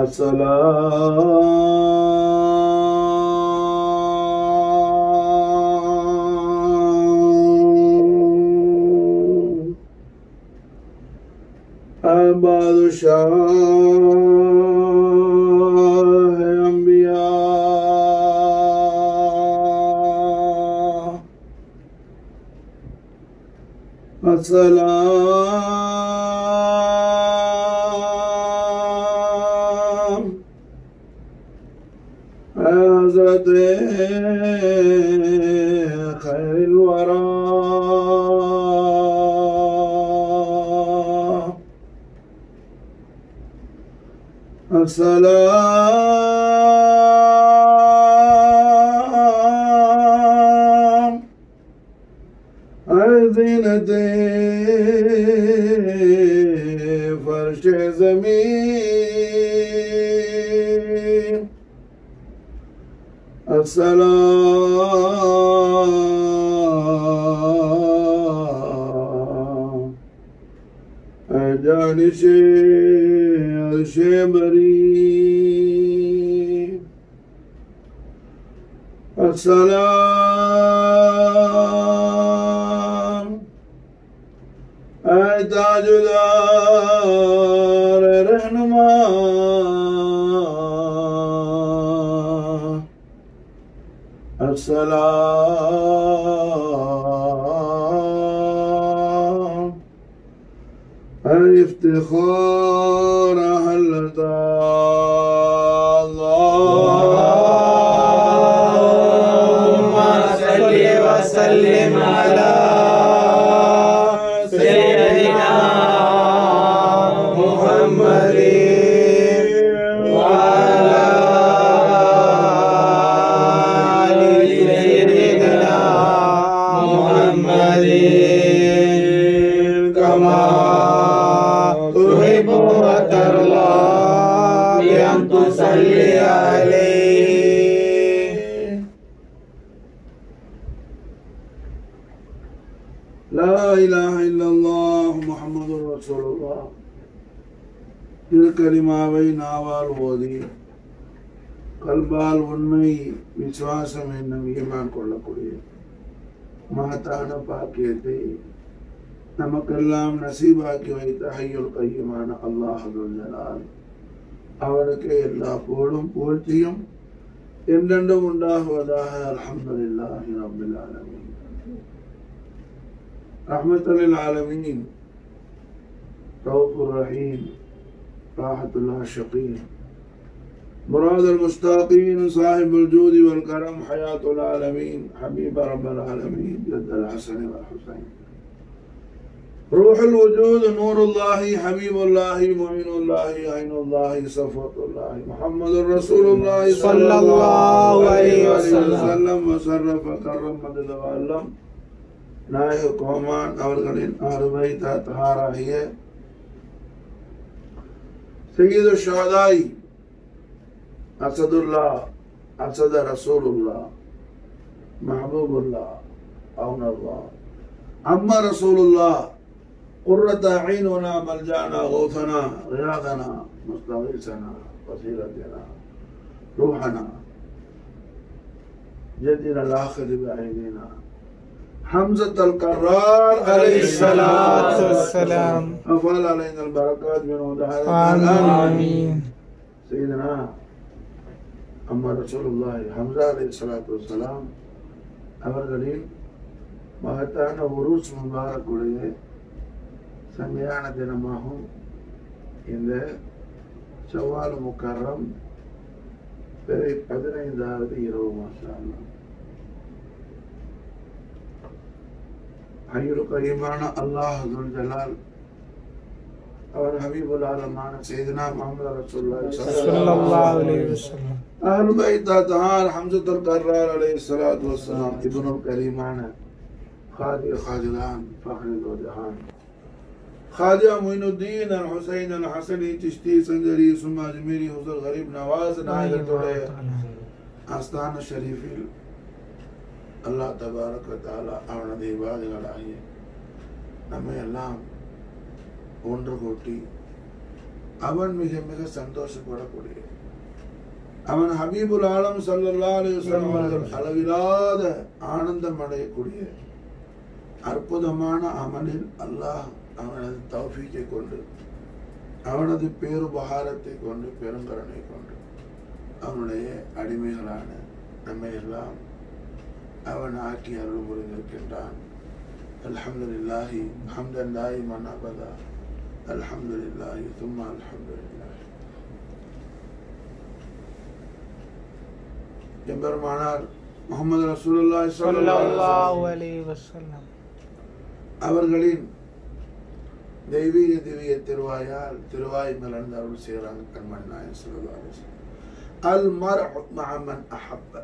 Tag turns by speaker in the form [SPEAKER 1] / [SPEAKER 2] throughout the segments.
[SPEAKER 1] السلام بادشاہ انبیاء السلام اے حضرت خیر الورى السلام اے زینت فرش زمین السلام اے جانش عرش بری السلام اے تاجدار رہنما السلام اے افتخار اہل
[SPEAKER 2] اللهم صل وسلم على سيدنا محمد وعلى آل سيدنا محمد كما تحب وترضى بأن تصلي عليه
[SPEAKER 1] لا إله إلا الله محمد رسول الله திருக்கலிமாவை நாவால் ஓதி கல்பால் உண்மை விசுவாசம் என்னும் ஈமான் கொள்ளக்கூடிய மகத்தான பாக்கியத்தை நமக்கெல்லாம் நசீபாக்கி வைத்த ஹையுல் கையுமான அல்லாஹுல் ஜலால் அவனுக்கு எல்லா புகழும் புகழ்ச்சியும் என்றென்றும் உண்டாகுவதாக அல்ஹம்துலில்லாஹி ரப்பில் ஆலமீன் رحمة للعالمين رؤوف الرحيم راحة العاشقين مراد المشتاقين صاحب الجود والكرم حياة العالمين حبيب رب العالمين جد الحسن والحسين روح الوجود نور الله حبيب الله معين الله عين الله صفوة الله محمد رسول الله
[SPEAKER 2] صلى الله عليه وسلم.
[SPEAKER 1] وسلم وشرف كرم مدد وعلم நாயக கோமான் அவர்களின் அருமை தாத்தாராகிய சையது ஷாதாய் அசதுல்லா அசத ரசூலுல்லா மஹபூபுல்லா அவுனல்லா அம்மா ரசூலுல்லா قرة عيننا ملجانا غوثنا رياضنا مستغيثنا وسيلتنا روحنا جدنا الآخر بعيننا حمزة القرار
[SPEAKER 2] عليه الصلاة والسلام
[SPEAKER 1] أفعل علينا البركات من ودعاء
[SPEAKER 2] آمين
[SPEAKER 1] سيدنا أما رسول الله حمزة عليه الصلاة والسلام அவர்களின் மகத்தான உருஸ் முபாரக்குடைய செம்மையான தினமாகும் இந்த செவ்வால் முக்கரம் பிறை பதினைந்தாவது இரவு மாசம் ஐயுல் கரீமான அல்லாஹ் துல் ஜலால் அவர் ஹபீபுல் ஆலமான செய்தனா முகமது ரசூலுல்லாஹி
[SPEAKER 2] صلى الله عليه وسلم
[SPEAKER 1] أهل بيت طهار حمزة القرار عليه الصلاة والسلام ابن الكريمان خادي خاجلان فخر الودهان خواجہ معین الدین الحسین الحسنی چشتی سنجری ثم اجمیری حضور غریب نواز നായകത്തോടെ ആസ്ഥാന ഷരീഫിൽ അള്ളാഹ് തബാറക താല അവன ദൈവാദികളായി നമ്മയെല്ലാം ஒன்று கூட்டி அவன் மிக மிக சந்தோஷப்படக்கூடிய அவன் ஹபீபுல் ஆலம் ஸல்லல்லாஹு அலைஹி வஸல்லம் அவர்கள் அளவிலாத ஆனந்தம் அடையக்கூடிய அற்புதமான அமலில் அல்லாஹ் அவனது தௌஃபீக்கை கொண்டு அவனது பேருபகாரத்தை கொண்டு பெருங்கருணை கொண்டு அவனுடைய அடிமைகளான நம்மை எல்லாம் அவன் ஆக்கி அருள் புரிந்திருக்கின்றான் அல்ஹம்துலில்லாஹி ஹம்தன் தாயிமன் அபதா அல்ஹம்துலில்லாஹி தும்மா அல்ஹம்துலில்லாஹி எம்பெருமானார் முகமது ரசூலுல்லாஹி ஸல்லல்லாஹு அலைஹி
[SPEAKER 2] ஸல்லல்லாஹு
[SPEAKER 1] வஸல்லம்
[SPEAKER 2] அலைஹி வஸல்லம்
[SPEAKER 1] அவர்களின் தெய்வீக திவ்ய திருவாயால் திருவாய் மலர்ந்து அருள் செய்கிறாங்க கண்மணி நாயன் ஸல்லல்லாஹு அலைஹி வஸல்லம் அல் மர்உ மஅ மன் அஹப்ப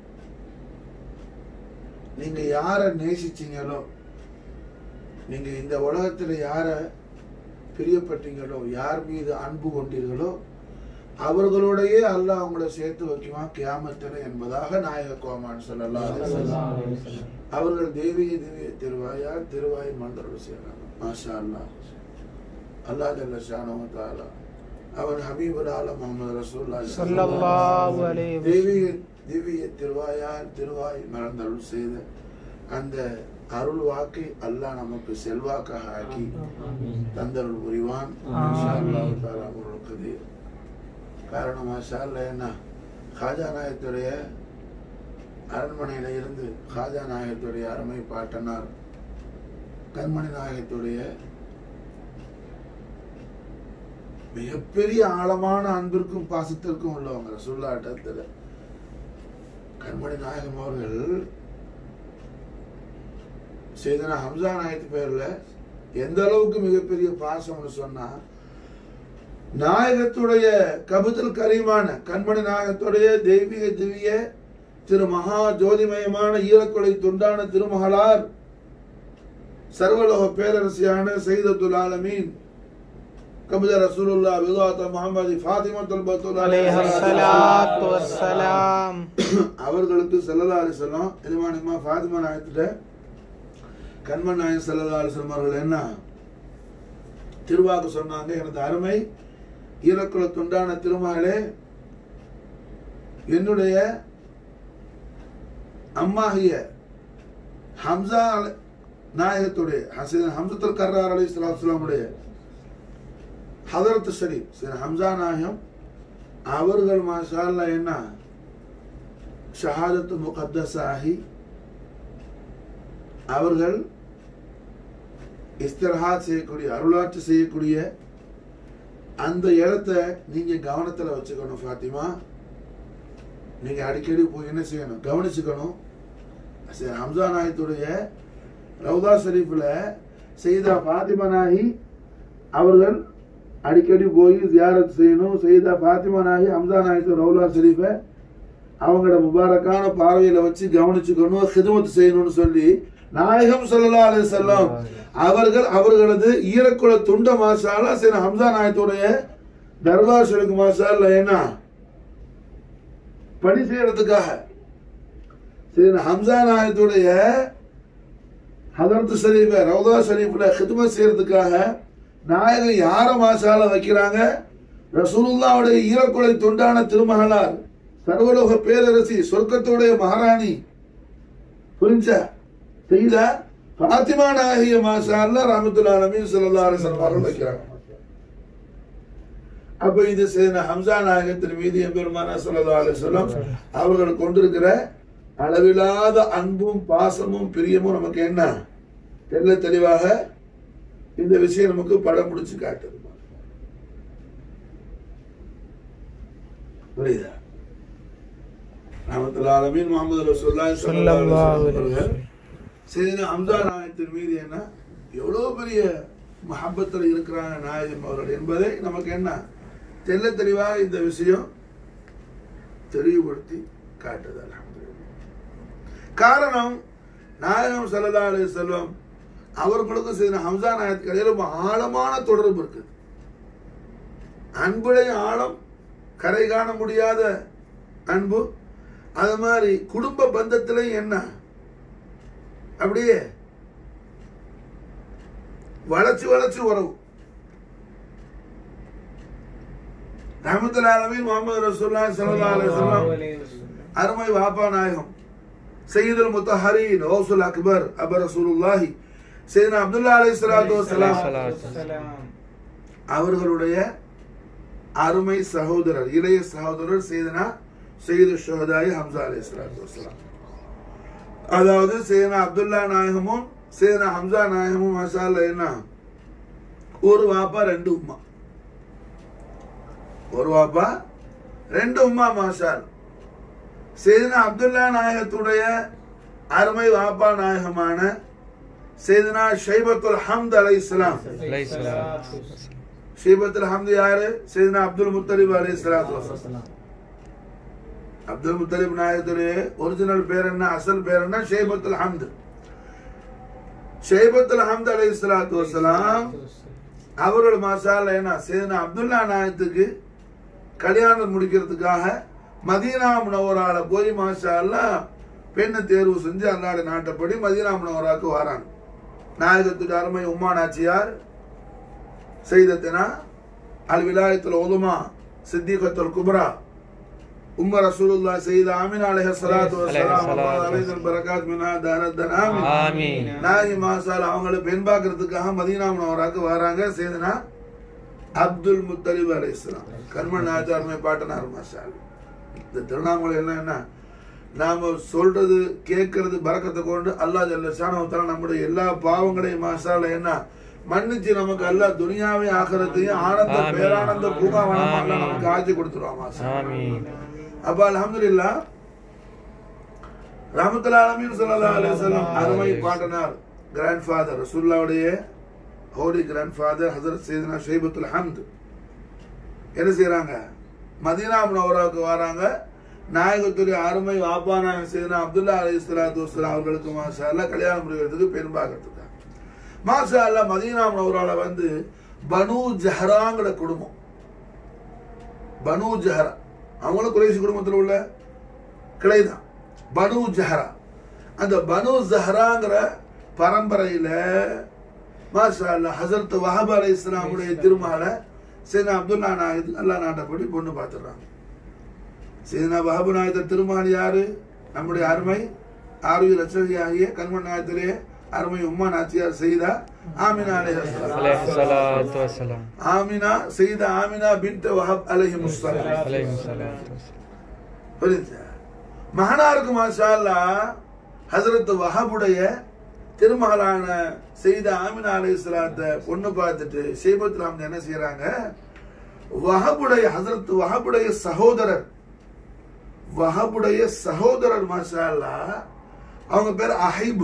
[SPEAKER 1] நீங்க யாரை நேசிச்சீங்களோ நீங்க இந்த உலகத்துல யாரை பிரியப்பட்டீங்களோ யார் மீது அன்பு கொண்டீர்களோ அவர்களோடையே அல்லாஹ் அவங்கள சேர்த்து வைக்குவான் கியாமத்தில் என்பதாக நாயக கோமான் சொல்லலாம் அவர்கள் தெய்வீக திவ்ய திருவாயால் திருவாய் மண்டலம் செய்யறாங்க மாஷா அல்லாஹ் அல்லாஹ் ஜல்ல ஷானஹு தஆலா அவன் ஹபீபுல் ஆலம் முஹம்மது ரசூலுல்லாஹி
[SPEAKER 2] ஸல்லல்லாஹு அலைஹி வஸல்லம்
[SPEAKER 1] தெய்வீக திவ்ய திருவாயால் திருவாய் மலர்ந்தருள் செய்த அந்த அருள் வாக்கை அல்லாஹ் நமக்கு செல்வாக்காக ஆக்கி தந்தருள் புரிவான் இன்ஷா அல்லாஹ் தஆலா அவர்களுக்கு காரணம் மாஷா அல்லாஹ் என்ன காஜா நாயத்துடைய அரண்மனையில இருந்து காஜா நாயகத்துடைய அருமை பாட்டனார் கண்மணி நாயகத்துடைய மிகப்பெரிய ஆழமான அன்பிற்கும் பாசத்திற்கும் உள்ளவங்க சொல்லாட்டத்தில் கண்மணி நாயகம் அவர்கள் செய்தனா ஹம்சா நாயத்து பேர்ல எந்த அளவுக்கு மிகப்பெரிய பாசம்னு சொன்னா நாயகத்துடைய கபுதல் கரீமான கண்மணி நாயகத்துடைய தெய்வீக திவ்ய திரு மகா ஜோதிமயமான ஈரக்கொலை துண்டான திருமகளார் சர்வலோக பேரரசியான சைதத்துல் ஆலமீன் கபுத ரசூலுல்லா விதாத்த முகமது ஃபாத்திமத்துல் பத்துல்
[SPEAKER 2] அலைஹி ஸலாத்து வஸ்ஸலாம்
[SPEAKER 1] அவர்களுக்கு சல்லல்லா அலிசல்லாம் எலிமானிமா ஃபாத்திமா நாயத்திட்ட கண்மன் நாயன் சல்லல்லா அலிஸ்லாம் அவர்கள் என்ன திருவாக்கு சொன்னாங்க எனது அருமை ஈரக்குல துண்டான திருமகளே என்னுடைய அம்மாகிய ஹம்சா அலை- நாயகத்துடைய ஹசீன் ஹம்சத்துல் கர்ரார் அலி இஸ்லாமுடைய ஹதரத் ஷரீப் சரி ஹம்சா நாயகம் அவர்கள் மாஷா அல்லாஹ் என்ன ஷஹாதத்து முகத்தஸ் ஆகி அவர்கள் இஸ்திரஹாத் செய்யக்கூடிய அருளாட்சி செய்யக்கூடிய அந்த இடத்த நீங்க கவனத்துல வச்சுக்கணும் ஃபாத்திமா நீங்க அடிக்கடி போய் என்ன செய்யணும் கவனிச்சுக்கணும் சரி ஹம்சா நாயத்துடைய ரவுதா ஷரீஃப்ல செய்தா ஃபாத்திமா நாயி அவர்கள் அடிக்கடி போய் ஜியாரத் செய்யணும் செய்தா ஃபாத்திமா நாயி ஹம்சா நாயத்து ரவுலா ஷரீஃபை அவங்களோட முபாரக்கான பார்வையில வச்சு கவனிச்சுக்கணும் ஹிதமத் செய்யணும்னு சொல்லி நாயகம் ஸல்லல்லாஹு அலைஹி வஸல்லம் அவர்கள் அவர்களது ஈரக்குல துண்ட மாசாலா சரி ஹம்சா நாயத்துடைய தர்பார் ஷரீஃப் மாசால என்ன பணி செய்யறதுக்காக சரி ஹம்சா நாயத்துடைய ஹதரத் ஷரீஃப ரவுதா ஷரீஃப்ல ஹிதமத் செய்யறதுக்காக நாயகம் யார மாசால வைக்கிறாங்க ரசூலுல்லாவுடைய ஈரக்குலை துண்டான திருமகளார் சர்வலோக பேரரசி சொர்க்கத்துடைய மகாராணி புரிஞ்சா செய்தா பாத்திமா நாயகிய மாஷா அல்லா ரஹமத்துல்லா நபீன் ஸல்லல்லாஹு அலைஹி வஸல்லம் அவர்கள் வைக்கிறாங்க அப்ப இது செய்த ஹம்சா நாயகத்தின் மீது எம்பெருமானா ஸல்லல்லாஹு அலைஹி வஸல்லம் அவர்கள் கொண்டிருக்கிற அளவிலாத அன்பும் பாசமும் பிரியமும் நமக்கு என்ன தெல்ல தெளிவாக இந்த விஷயம் நமக்கு படம் முடிச்சு காட்டுது புரியுதா ரஹமத்துல்லாஹி அலமீன் முஹம்மது ரசூலுல்லாஹி ஸல்லல்லாஹு அலைஹி
[SPEAKER 2] ஸல்லல்லாஹு
[SPEAKER 1] வஸல்லம்
[SPEAKER 2] அலைஹி
[SPEAKER 1] அவர்கள்
[SPEAKER 2] வஸல்லம்
[SPEAKER 1] செய்தின ஹம்சா நாயகத்தின் மீது என்ன எவ்வளவு பெரிய மஹப்பத்தில் இருக்கிறாங்க நாயகம் அவர்கள் என்பதை நமக்கு என்ன தெல்ல தெளிவாக இந்த விஷயம் தெளிவுபடுத்தி காட்டுது அல்ஹம்துலில்லாஹ் காரணம் நாயகம் ஸல்லல்லாஹு அலைஹி வஸல்லம் அவர்களுக்கும் செய்தின ஹம்சா நாயகத்துக்கு இடையில ரொம்ப ஆழமான தொடர்பு இருக்குது அன்புடைய ஆழம் கரை காண முடியாத அன்பு அது மாதிரி குடும்ப பந்தத்திலையும் என்ன அப்படியே வளைச்சு வளைச்சு உறவு ரஹமத்துல் ஆலமீன் முகமது ரசூலுல்லாஹி ஸல்லல்லாஹு அலைஹி வஸல்லம் அருமை வாப்பா நாயகம் சையதுல் முத்தஹரீன் ஓசுல் அக்பர் அப ரசூலுல்லாஹி சையதுனா அப்துல்லா அலைஹிஸ்ஸலாத்து வஸலாம் அவர்களுடைய அருமை சகோதரர் இளைய சகோதரர் செய்தனா செய்து ஷோதாய் ஹம்சா அலி வசலாம் அதாவது சேனா அப்துல்லா நாயகமும் சேனா ஹம்சா நாயகமும் மசாலா என்ன ஒரு வாப்பா ரெண்டு உம்மா ஒரு வாப்பா ரெண்டு உம்மா மாஷால் சேதனா அப்துல்லா நாயகத்துடைய அருமை வாப்பா நாயகமான சேதனா ஷைபத்துல் ஹம்த் அலை இஸ்லாம் ஷைபத்துல் ஹம்த் யாரு சேதனா அப்துல் முத்தலிப் அலை இஸ்லாத்து அப்துல் முத்தலிப் நாயகத்துடைய ஒரிஜினல் பேர் என்ன அசல் பேர் என்ன ஷைபத்துல் ஹம்த் ஷைபத்துல் ஹம்த் அலை இஸ்லாத்து வசலாம் அவர்கள் மாசால என்ன சேதனா அப்துல்லா நாயகத்துக்கு கல்யாணம் முடிக்கிறதுக்காக மதீனா முனவரால போய் மாஷா அல்லாஹ் பெண்ணை தேர்வு செஞ்சு அல்லாட நாட்டப்படி மதீனா முனவராக்கு வராங்க நாயகத்துக்கு அருமை உம்மா நாச்சியார் செய்தத்தினா அல் விலாயத்துல உதுமா சித்திகத்துல் குப்ரா உம்ம ரசூலுல்லாஹ் சையத் ஆமினா அலைஹி ஸலாத்து வஸலாம் அல்லாஹ் அலைஹில் பரக்காத் மினா தாரத்தன் ஆமீன்
[SPEAKER 2] ஆமீன்
[SPEAKER 1] நாயகி மாசால் அவங்கள பெண் பார்க்கறதுக்காக மதீனா முனவராக்கு வராங்க செய்தனா அப்துல் முத்தலிப் அலை இஸ்லாம் கர்ம நாச்சார்மை பாட்டனார் மாஷால் இந்த திருவண்ணாமலை எல்லாம் என்ன நாம சொல்றது கேட்கறது பறக்கத்தை கொண்டு அல்லாஹ் ஜல்லஷானவத்தால நம்முடைய எல்லா பாவங்களையும் மாசால என்ன மன்னிச்சு நமக்கு அல்லாஹ் துனியாவை ஆகிறதையும் ஆனந்த
[SPEAKER 2] ஆமீன்.
[SPEAKER 1] பேரானந்த பூங்காவனமா
[SPEAKER 2] ஆமீன்.
[SPEAKER 1] அல்லாஹ் நமக்கு ஆட்சி கொடுத்துருவான் மாசா
[SPEAKER 2] ஆமீன்
[SPEAKER 1] அப்ப அல்ஹம்துலில்லாஹ் ரஹமத்துல் ஆலமீன் ஸல்லல்லாஹு அலைஹி வஸல்லம் அருமை பாட்டனார் கிராண்ட் ஃபாதர் ரசூலுல்லாஹ்வுடைய ஹோலி கிராண்ட் ஃபாதர் ஹஜரத் சையதுனா ஷைபத்துல் ஹம்த் என்ன செய்றாங்க மதீனா முனவராவுக்கு வராங்க நாயகத்துடைய அருமை வாப்பானாக செய்தனா அப்துல்லா அலி இஸ்லாத்து வஸ்லாம் அவர்களுக்கு மாஷா அல்லாஹ் கல்யாணம் முடிக்கிறதுக்கு பெண் பார்க்கறதுக்கு மாஷா அல்லாஹ் மதீனா முனவரால வந்து பனு ஜஹராங்கிற குடும்பம் பனு ஜஹரா அவங்களும் குறைசி குடும்பத்தில் உள்ள கிளைதான் பனு ஜஹரா அந்த பனு ஜஹராங்கிற பரம்பரையில மாஷா அல்லாஹ் ஹசரத் வஹப் அலை இஸ்லாமுடைய திருமால சீனா அப்துல்லா நாயக் அல்லா நாட்டப்படி பொண்ணு பார்த்துடுறாங்க சீனா வஹபு நாயத்தர் திருமால் யாரு நம்முடைய அருமை ஆரோக்கிய லட்சகி ஆகிய கண்மன் நாயத்திலே அருமை உம்மா நாச்சியார் செய்தா ஆமினா அலைஹி
[SPEAKER 2] அலைஹி ஸலாத்து வஸலாம்
[SPEAKER 1] ஆமினா செய்த ஆமினா பின்ட் வஹப் அலைஹி முஸ்ஸலாம்
[SPEAKER 2] அலைஹி ஸலாத்து வஸலாம்
[SPEAKER 1] புரியுதா மகனாருக்கு மாஷா அல்லாஹ் ஹசரத் வஹபுடைய திருமகளான செய்த ஆமினா அலை இஸ்லாத்த பொண்ணு பார்த்துட்டு ஷேபத்துல் அஹமது என்ன செய்யறாங்க வஹபுடைய ஹசரத் வஹபுடைய சகோதரர் வஹபுடைய சகோதரர் மாஷா அல்லாஹ் அவங்க பேர் அஹைபு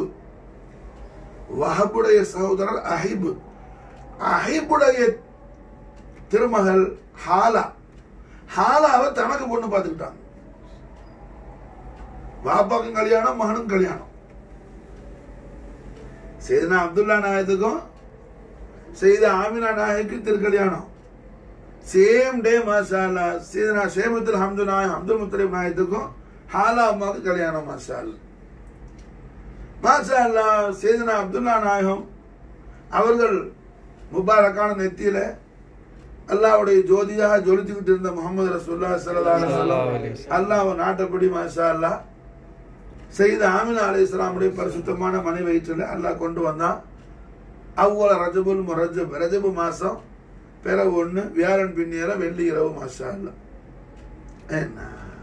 [SPEAKER 1] வஹபுடைய சகோதரர் அஹிபு அஹிபுடைய திருமகள் ஹாலா ஹாலாவை தனக்கு பொண்ணு பார்த்துக்கிட்டாங்க பாப்பாக்கும் கல்யாணம் மகனும் கல்யாணம் செய்தனா அப்துல்லா நாயத்துக்கும் செய்த ஆமினா நாயக்கு திருக்கல்யாணம் சேம் டே மாஷா அல்லா செய்தனா ஷேமத்துல் ஹம்து நாயம் அப்துல் முத்தலிப் நாயத்துக்கும் ஹாலா அம்மாவுக்கு கல்யாணம் மாஷா அல்லா மாஷா அல்லா செய்தனா அப்துல்லா நாயகம் அவர்கள் முபாரக்கான நெத்தியில அல்லாவுடைய ஜோதியாக ஜொலிச்சுக்கிட்டு இருந்த முகமது ரசூல்லா ஸல்லல்லாஹு அலைஹி
[SPEAKER 2] ஸல்லல்லாஹு
[SPEAKER 1] வஸல்லம்
[SPEAKER 2] அலைஹி வஸல்லம்.
[SPEAKER 1] அல்லாஹ் நாட்டப்படி மாஷா அல்லாஹ் செய்த ஆமினா அலை இஸ்லாமுடைய பரிசுத்தமான மனை வயிற்றில் அல்லாஹ் கொண்டு வந்தான் அவ்வளோ ரஜபுல் முரஜப் ரஜபு மாசம் பிற ஒன்று வியாழன் பின்னியற வெள்ளி இரவு மாஷா அல்லாஹ் என்ன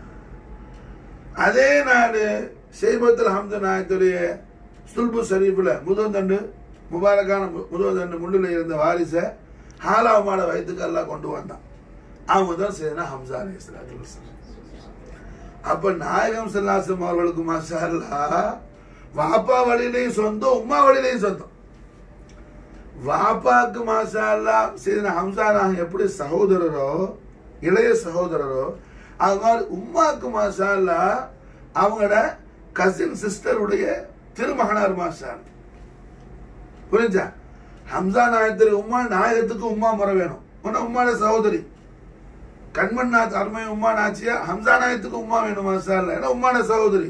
[SPEAKER 1] அதே நாள் ஷெய்பத்துல் ஹம்து நாயத்துடைய சுல்பு ஷரீஃபில் முதந்தண்டு முபாரக்கான மு- முதந்தண்டு முள்ளில் இருந்த வாரிசை ஹாலாவுமான வயிற்றுக்கு எல்லாம் கொண்டு வந்தான் அவங்க தான் செய்தனா ஹம்சா அலி இஸ்லாத்து வஸலாம். அப்ப நாயகம் செல்லாசம் அவர்களுக்கு மாஷா அல்லாஹ் வாப்பா வழியிலையும் சொந்தம் உம்மா வழியிலையும் சொந்தம் வாப்பாக்கு மாஷா அல்லாஹ் செய்தனா ஹம்சா நாயகம் எப்படி சகோதரரோ இளைய சகோதரரோ அது மாதிரி உம்மாக்கு மாஷா அல்லாஹ் அவங்களோட கசின் சிஸ்டருடைய திருமகனார் மாஷா அல்லாஹ். புரிஞ்சா ஹம்சா நாயகத்திற்கு உம்மா நாயகத்துக்கு உம்மா முறை வேணும் உன்ன உம்மாட சகோதரி கண்மன் நாத் அருமை உம்மா நாச்சியா ஹம்சா நாயகத்துக்கு உம்மா வேணும் மாஷா அல்லாஹ். ஏன்னா உம்மாட சகோதரி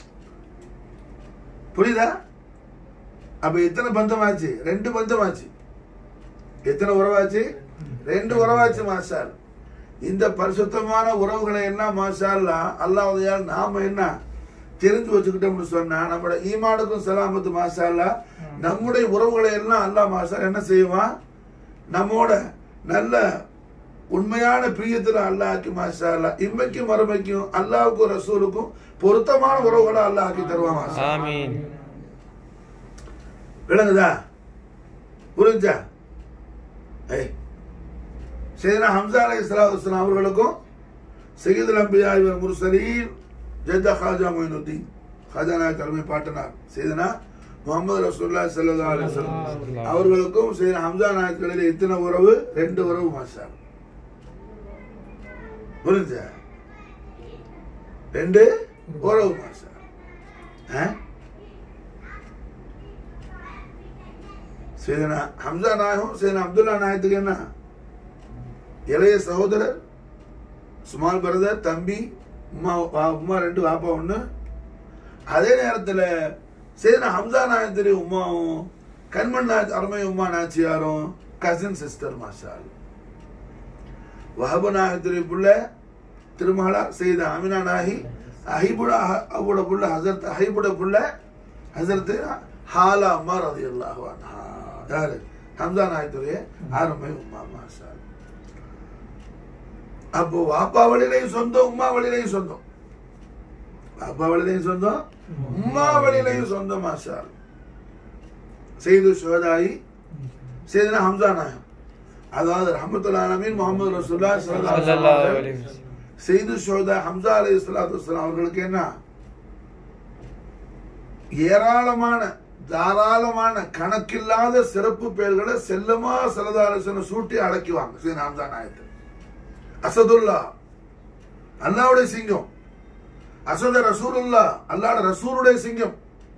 [SPEAKER 1] புரியுதா அப்ப எத்தனை பந்தமாச்சு ரெண்டு பந்தமாச்சு எத்தனை உறவாச்சு ரெண்டு உறவாச்சு மாஷா அல்லாஹ். இந்த பரிசுத்தமான உறவுகளை எல்லாம் மாஷா அல்லா அல்லாஹ்வுடையால் நாம என்ன தெரிஞ்சு வச்சுக்கிட்டோம்னு சொன்னா நம்மளோட ஈமானுக்கும் சலாமத்து மாஷா அல்லா நம்முடைய உறவுகளை எல்லாம் அல்லாஹ் மாஷா என்ன செய்வான் நம்மோட நல்ல உண்மையான பிரியத்துல அல்லாஹ் ஆக்கி மாஷா அல்லா இம்மைக்கும் மறுமைக்கும் அல்லாஹ்வுக்கும் ரசூலுக்கும் பொருத்தமான உறவுகளை அல்லாஹ் ஆக்கி தருவான் மாஷா அல்லாஹ்.
[SPEAKER 2] ஆமீன்
[SPEAKER 1] விளங்குதா புரிஞ்சா ஏய் சையதுனா ஹம்சா அலை இஸ்லாம் அவர்களுக்கும் சையதுல் அம்பியா இவர் முர்சலீன் ஜெத்தா ஹாஜா மொயினுddin ஹாஜா நாயக் தலைமை பாட்டனார் சையதுனா முகமது ரசூல்லா ஸல்லல்லாஹு அலைஹி வஸல்லம் அவர்களுக்கும் சையதுனா ஹம்சா நாயக்களில் எத்தனை உறவு ரெண்டு உறவு மாஷா புரிஞ்சா ரெண்டு உறவு மாஷா ஆ சைதனா ஹம்சா நாயகம் சைதனா அப்துல்லா நாயத்துக்கு என்ன இளைய சகோதரர் ஸ்மால் பிரதர் தம்பி உமா வா- உமா ரெண்டு வாப்பா ஒன்று அதே நேரத்தில் சைதனா ஹம்சா நாயத்திரி உமாவும் கண்மண் நாய் அருமை உமா நாச்சியாரும் கசின் சிஸ்டர் மாஷால் வஹபு நாயத்திரி புள்ள திருமகளா செய்த அமினா நாகி அஹிபுட அவோட புள்ள ஹசரத் அஹிபுட புள்ள ஹசரத் ஹாலா அம்மா ரதி அல்லாஹு அன்ஹா யாரு ஹம்சா நாயத்துடைய அருமை உம்மா மாஷா அப்போ வாப்பா வழியிலையும் சொந்தம் உம்மா வழியிலையும் சொந்தம் வாப்பா வழியிலையும் சொந்தம் உம்மா வழியிலையும் சொந்தம் மாஷா செய்து ஷோதாயி செய்தனா ஹம்சா நாயம் அதாவது ரஹமத்துல்லா அலமீன் முகமது ரசூல்லா ஸல்லல்லாஹு அலைஹி
[SPEAKER 2] ஸல்லல்லாஹு
[SPEAKER 1] வஸல்லம்
[SPEAKER 2] அலைஹி வஸல்லம்.
[SPEAKER 1] செய்து ஷோதா ஹம்சா அலை இஸ்லாத்து அவர்களுக்கு என்ன ஏராளமான தாராளமான கணக்கில்லாத சிறப்பு பெயர்களை செல்லமா சரதாரசன சூட்டி அடக்குவாங்க சரி ஹம்சா நாயத்து அசதுல்லா அல்லாவுடைய சிங்கம் அசத ரசூலுல்லா அல்லாட ரசூலுடைய சிங்கம்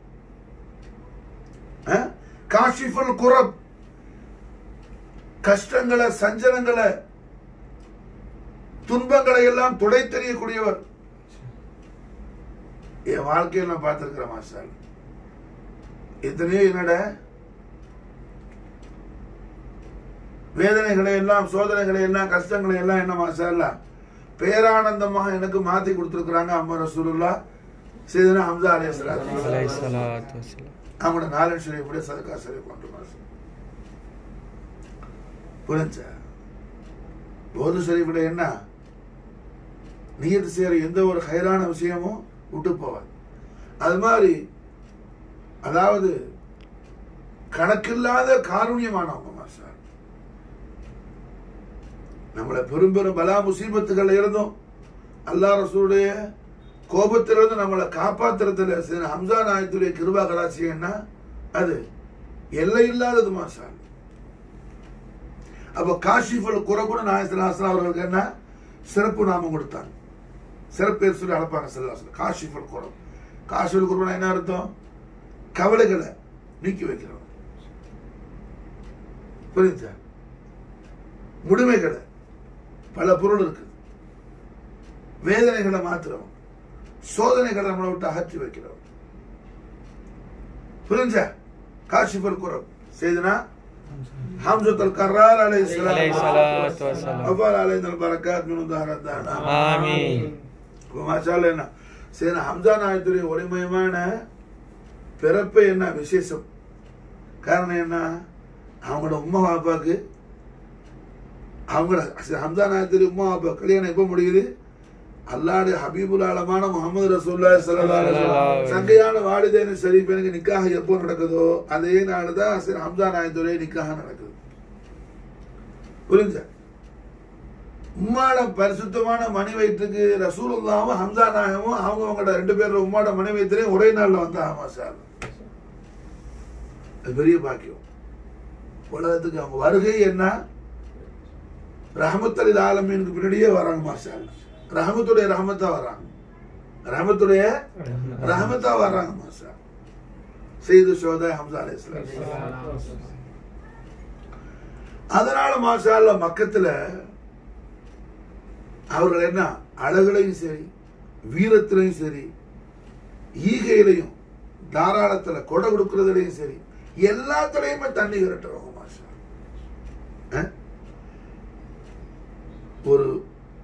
[SPEAKER 1] அஹ்? காஷிஃபுல் குரப் கஷ்டங்களை சஞ்சலங்களை துன்பங்களை எல்லாம் துடை தெரியக்கூடியவர் என் வாழ்க்கையில் நான் பார்த்திருக்கிறேன் மாஸ்டர் எத்தனையோ என்னட வேதனைகளை எல்லாம் சோதனைகளை எல்லாம் கஷ்டங்களை எல்லாம் என்ன மாஸ்டர் பேரானந்தமாக எனக்கு மாத்தி கொடுத்திருக்கிறாங்க அம்மா ரசூலுல்லா செய்தனா ஹம்சா அலைஹி ஸலாத்து
[SPEAKER 2] அலைஹி ஸலாத்து வஸலாம்.
[SPEAKER 1] அவங்களோட நாலு ஷரீஃபுடைய சதக்கா ஷரீஃப் கொண்டு மாஸ்டர் புரிஞ்சா போது ஷரீஃபுடைய என்ன நியத்து செய்யற எந்த ஒரு ஹைரான விஷயமும் விட்டு போவாது அது மாதிரி அதாவது கணக்கில்லாத காருண்யமானவங்க மாஸ்டர் நம்மளை பெரும் பெரும் பலா முசீபத்துகள் இருந்தும் அல்லாஹ் ரசூலுடைய கோபத்திலிருந்து நம்மளை காப்பாத்துறதுல சில ஹம்சா நாயத்துடைய கிருபா கலாச்சியம்னா அது எல்லை இல்லாதது மாஸ்டர் அப்ப காஷிஃபுல் குரகுண நாயசலாசலம் அவர்களுக்கு என்ன சிறப்பு நாமம் கொடுத்தாங்க சிறப்பு பேர் சொல்லி அழைப்பாங்க செல்லாசலம் காஷிஃபுல் குரம் காஷிஃபுல் குரகுண என்ன அர்த்தம் கவலைகளை நீக்கி வைக்கிறோம் புரியுதா முழுமைகளை பல பொருள் இருக்கு வேதனைகளை மாத்துறோம் சோதனைகளை நம்மளை விட்டு அகற்றி வைக்கிறோம் புரிஞ்சா காஷிஃபுல் குரம் செய்தனா حمزة القرار عليه السلام
[SPEAKER 2] عليه الصلاة والسلام.
[SPEAKER 1] أفعل علينا البركات من ظهر الدهر
[SPEAKER 2] ஆமீன்
[SPEAKER 1] மாஷால என்ன சரி ஹம்சா நாயத்துடைய ஒளிமயமான பிறப்பு என்ன விசேஷம் காரணம் என்ன அவங்களோட உம்மா பாப்பாக்கு அவங்களோட சரி, ஹம்சா நாயத்துடைய உம்மா பாப்பா கல்யாணம் எப்போ முடியுது அல்லாடைய ஹபீபுல் ஆலமான முகமது ரசூல்லா ஸல்லல்லாஹு அலைஹி வஸல்லம் சங்கையான வாலிதேன ஷரீஃபனுக்கு நிக்காஹ் எப்போ நடக்குதோ அதே நாள் தான் சரி ஹம்சா நாயத்துடைய நிக்காஹ் நடக்குது புரிஞ்சா உம்மாட பரிசுத்தமான மணி வயிற்றுக்கு ரசூலுல்லாவும் ஹம்சா நாயகமும் அவங்க அவங்களோட ரெண்டு பேரும் உம்மாட மணி வயிற்றுலையும் ஒரே நாள்ல வந்தாங்க மாஷா அல்லாஹ். அது பெரிய பாக்கியம் உலகத்துக்கு அவங்க வருகை என்ன ரஹமத்தலில் ஆலமீனுக்கு பின்னாடியே வராங்க மாஷா அல்லாஹ். ரஹமத்துடைய ரஹமத்தா வராங்க ரஹமத்துடைய ரஹமத்தா வராங்க மாஷா செய்து சோதா ஹம்சா அலைஹிஸ்ஸலாம் அதனால மாஷா அல்லாஹ் மக்கத்துல அவர்கள் என்ன அழகுலையும் சரி வீரத்திலையும் சரி ஈகையிலையும் தாராளத்துல கொடை கொடுக்கறதுலையும் சரி எல்லாத்துலயுமே தண்ணி விரட்டுறவங்க மாஷா அஹ்? ஒரு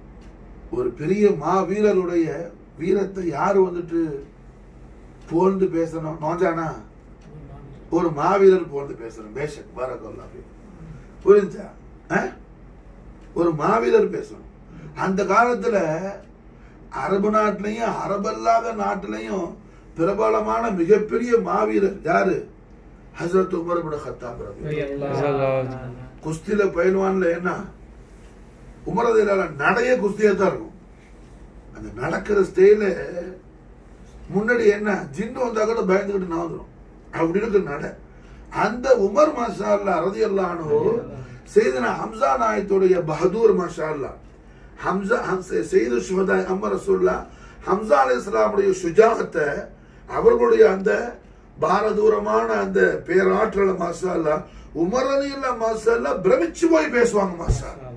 [SPEAKER 1] ஒரு பெரிய மாவீரருடைய வீரத்தை யாரு வந்துட்டு புகழ்ந்து பேசணும் நோஞ்சானா ஒரு மாவீரர் புகழ்ந்து பேசணும் பேஷக் பாரக்கல்லா புரிஞ்சா அஹ்? ஒரு மாவீரர் பேசணும் அந்த காலத்துல அரபு நாட்டிலையும் அரபல்லாத நாட்டிலையும் பிரபலமான மிகப்பெரிய மாவீரர் யாரு ஹசரத் உமர் இப்னு கத்தாப் ரலியல்லாஹு அன்ஹு. குஸ்தியில பயில்வான்ல என்ன உமரதிலால நடைய குஸ்தியா தான் இருக்கும் அந்த நடக்கிற ஸ்டைல முன்னாடி என்ன ஜின்னு வந்தா கூட பயந்துகிட்டு நவந்துரும் அப்படி இருக்கு நட அந்த உமர் மாஷா அல்லா ரதி அல்லானோ செய்தன ஹம்சா நாயத்துடைய பஹதூர் மாஷா அல்லா ஹம்சா ஹம்ச செய்து சுஹதா அம்ம ரசூல்லா ஹம்சா அலி இஸ்லாமுடைய சுஜாகத்தை அவர்களுடைய அந்த பாரதூரமான அந்த பேராற்றல மாஷா அல்லா உமர் அலி இல்லா மாஷா அல்லா பிரமிச்சு போய் பேசுவாங்க மாஷா அல்லா.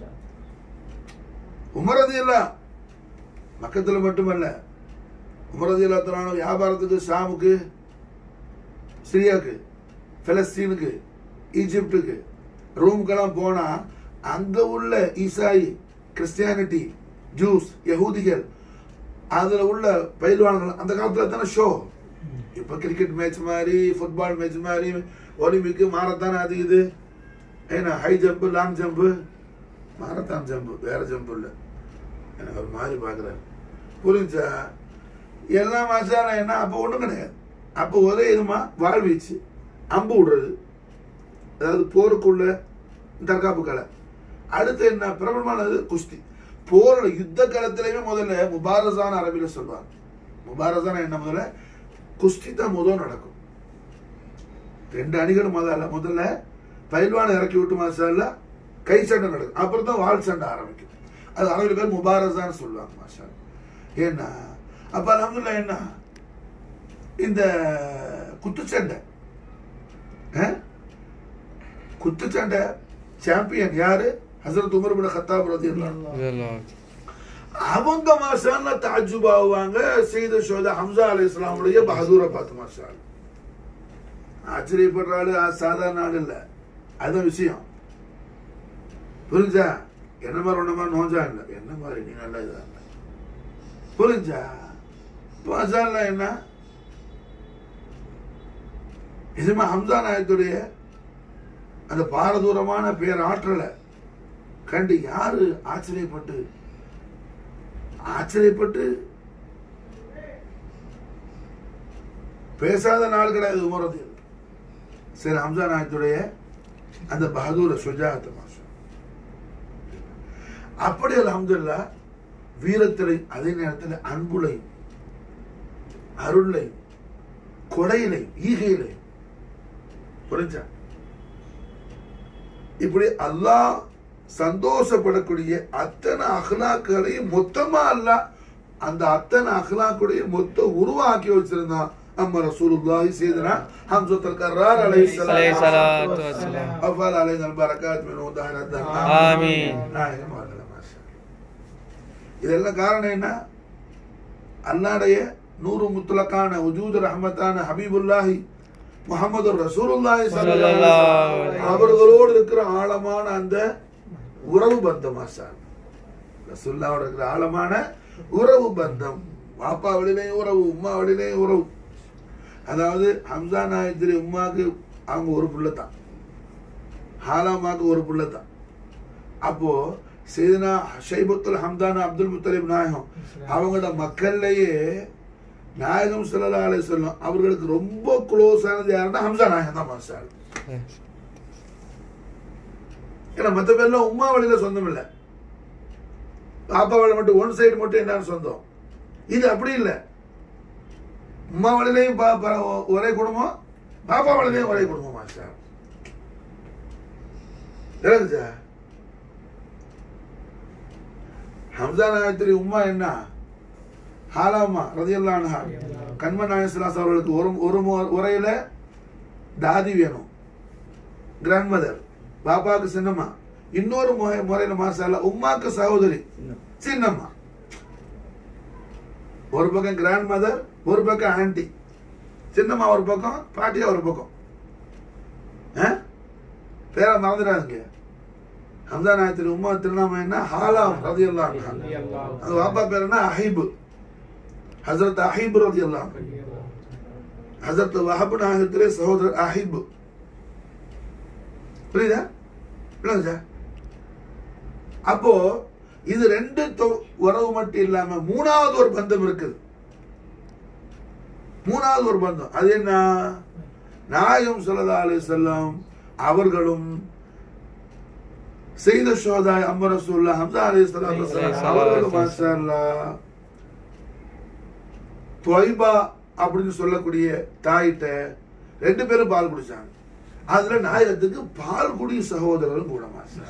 [SPEAKER 1] உமரது இல்ல மக்கத்துல மட்டுமல்ல உமரது இல்லாத்தனான வியாபாரத்துக்கு ஷாமுக்கு சிரியாக்கு பிலஸ்தீனுக்கு ஈஜிப்டுக்கு ரூமுக்கெல்லாம் போனா அங்க உள்ள ஈசாயி கிறிஸ்டியானிட்டி ஜூஸ் யகூதிகள் அதுல உள்ள பயில்வான்கள் அந்த காலத்துல தானே ஷோ இப்ப கிரிக்கெட் மேட்ச் மாதிரி ஃபுட்பால் மேட்ச் மாதிரி ஒலிம்பிக் மாரத்தான் அது இது ஏன்னா high jump long jump marathon jump வேற ஜம்ப் இல்ல எனக்கு ஒரு மாதிரி பாக்குறாரு புரிஞ்சா எல்லா மாசாலும் என்ன அப்ப ஒண்ணும் கிடையாது அப்ப ஒரே இதுமா வாழ்வீச்சு அம்பு விடுறது அதாவது போருக்குள்ள தற்காப்பு கலை அடுத்து என்ன பிரபலமானது குஸ்தி போர்ல யுத்த காலத்திலயுமே முதல்ல முபாரசான அரபில சொல்லுவாங்க முபாரசான என்ன முதல்ல குஸ்தி தான் முதல் நடக்கும் ரெண்டு அணிகள் முதல்ல முதல்ல பயில்வான இறக்கி விட்டு மாசால கை சண்டை நடக்கும் அப்புறம் தான் வால் சண்டை ஆரம்பிக்கும் அது அரபில பேர் முபாரசான்னு சொல்லுவாங்க மாஷா ஏன்னா அப்ப அலமதுல்லா என்ன இந்த குத்துச்சண்டை அஹ்? குத்துச்சண்டை சாம்பியன் யாரு ஹசரத் உமர் பின் கத்தாப் ரதியல்லாஹு அவங்க மாஷால்ல தாஜுப் ஆகுவாங்க செய்த ஷோதா ஹம்சா அலி இஸ்லாமுடைய பஹதூரை பார்த்து மாஷா ஆச்சரியப்படுற ஆளு அது சாதாரண ஆள் இல்ல அதுதான் விஷயம் புரிஞ்சா என்ன மாதிரி ஒன்ன மாதிரி நோஞ்சா இல்ல என்ன மாதிரி நீ நல்லா இதா இல்ல புரிஞ்சா மாஷால்ல என்ன இதுமா ஹம்சா நாயத்துடைய அந்த பாரதூரமான பேர் ஆற்றலை கண்டு யாரு ஆச்சரியப்பட்டு ஆச்சரியப்பட்டு பேசாத நாள் கிடையாது உமரது சரி ஹம்சா நாயத்துடைய அந்த பகதூர சுஜாத்த மாஷா அப்படி அல்ஹம்துலில்லா வீரத்திலை அதே நேரத்தில் அன்புலை அருளை கொடையிலை ஈகையிலை புரிஞ்சா இப்படி அல்லாஹ் சந்தோஷப்படக்கூடிய அத்தனை அஹ்லாக்களையும் மொத்தமா அல்ல அந்த அத்தனை அஹ்லாக்குடைய மொத்த உருவாக்கி வச்சிருந்தான் நம்ம ரசூலுல்லாஹி செய்தனா ஹம்சத்துல் கர்ரார்
[SPEAKER 2] அலைஹி
[SPEAKER 1] அலைஹி
[SPEAKER 2] ஸலாத்து வஸ்ஸலாம்.
[SPEAKER 1] அஃபால் அலைஹி பரக்காத் மின் உதாஹரத்
[SPEAKER 2] ஆமீன்.
[SPEAKER 1] நாயகம் அவர்களே, மாஷா. இதெல்லாம் காரணம் என்ன அல்லாடைய நூறு முத்துலக்கான உஜூத் ரஹமத்தான ஹபீபுல்லாஹி முகமது ரசூலுல்லாஹி ஸல்லல்லாஹு அலைஹி
[SPEAKER 2] ஸல்லல்லாஹு
[SPEAKER 1] வஸல்லம்
[SPEAKER 2] அலைஹி
[SPEAKER 1] அவர்களோடு இருக்கிற ஆழமான அந்த உறவு பந்தம் மாஷா ரசூல்லாவோட இருக்கிற ஆழமான உறவு பந்தம் பாப்பா வழியிலையும் உறவு உம்மா வழியிலையும் உறவு அதாவது ஹம்சா நாயத்திரி உம்மாக்கு அவங்க ஒரு புள்ள தான் ஹாலாமாக்கு ஒரு புள்ள தான் அப்போ செய்தனா ஷைபத்துல் ஹம்தான அப்துல் முத்தலிப் நாயகம் அவங்களோட மக்கள்லயே நாயகம் ஸல்லல்லாஹு அலைஹி வஸல்லம் அவர்களுக்கு ரொம்ப க்ளோஸ் ஆனது யாருன்னா ஹம்சா நாயகம் தான் மாஷா ஏன்னா மற்ற பேர்லாம் உம்மா வழியில சொந்தம் இல்லை பாப்பா வழி மட்டும் ஒன் சைடு மட்டும் என்னன்னு சொந்தம் இது அப்படி இல்லை உம்மா வழியிலையும் பா- பா- ஒரே குடும்பம் பாப்பா வழியிலையும் ஒரே குடும்பம் மாஸ்டர் தெரியுதா ஹம்சா நாயத்திரி உம்மா என்ன ஹாலாமா ரதியல்லா அன்ஹா கண்மன் நாயஸ்லாஸ் அவர்களுக்கு ஒரு ஒரு மு- உரையில தாதி வேணும் கிராண்ட் மதர் பாப்பாவுக்கு சின்னம்மா இன்னொரு முறை- முறையில மாசால உம்மாக்கு சகோதரி சின்னம்மா ஒரு பக்கம் கிராண்ட் மதர் ஒரு பக்கம் ஆன்டி சின்னம்மா ஒரு பக்கம் பாட்டியா ஒரு பக்கம் ஆ? பேரை மறந்துடாதீங்க ஹம்சா நாயகத்தின் உம்மா திருநாமம் என்ன ஹாலா ரதியல்லாஹு அன்ஹா அந்த வாப்பா பேர் என்ன அஹிப் ஹசரத் அஹிப் ரதியல்லாஹு அன்ஹு ஹசரத் வஹப் நாயகத்திலே சகோதரர் அஹிப் புரியுதா புரியுதா அப்போ இது ரெண்டு தொ- உறவு மட்டும் இல்லாம மூணாவது ஒரு பந்தம் இருக்குது மூணாவது ஒரு பந்தம் அது என்ன நாயகம் ஸல்லல்லாஹு அலைஹி வஸல்லம் அவர்களும் செய்த ஷோதாய் அம்ம ரசூல்லா ஹம்சா அலைஹி ஸலாத்து வஸலாம் அவர்களும் மாஷா அல்லாஹ் தொய்பா அப்படின்னு சொல்லக்கூடிய தாயிட்ட ரெண்டு பேரும் பால் குடிச்சாங்க அதுல நாயகத்துக்கு பால் குடி சகோதரரும் கூட மாஷா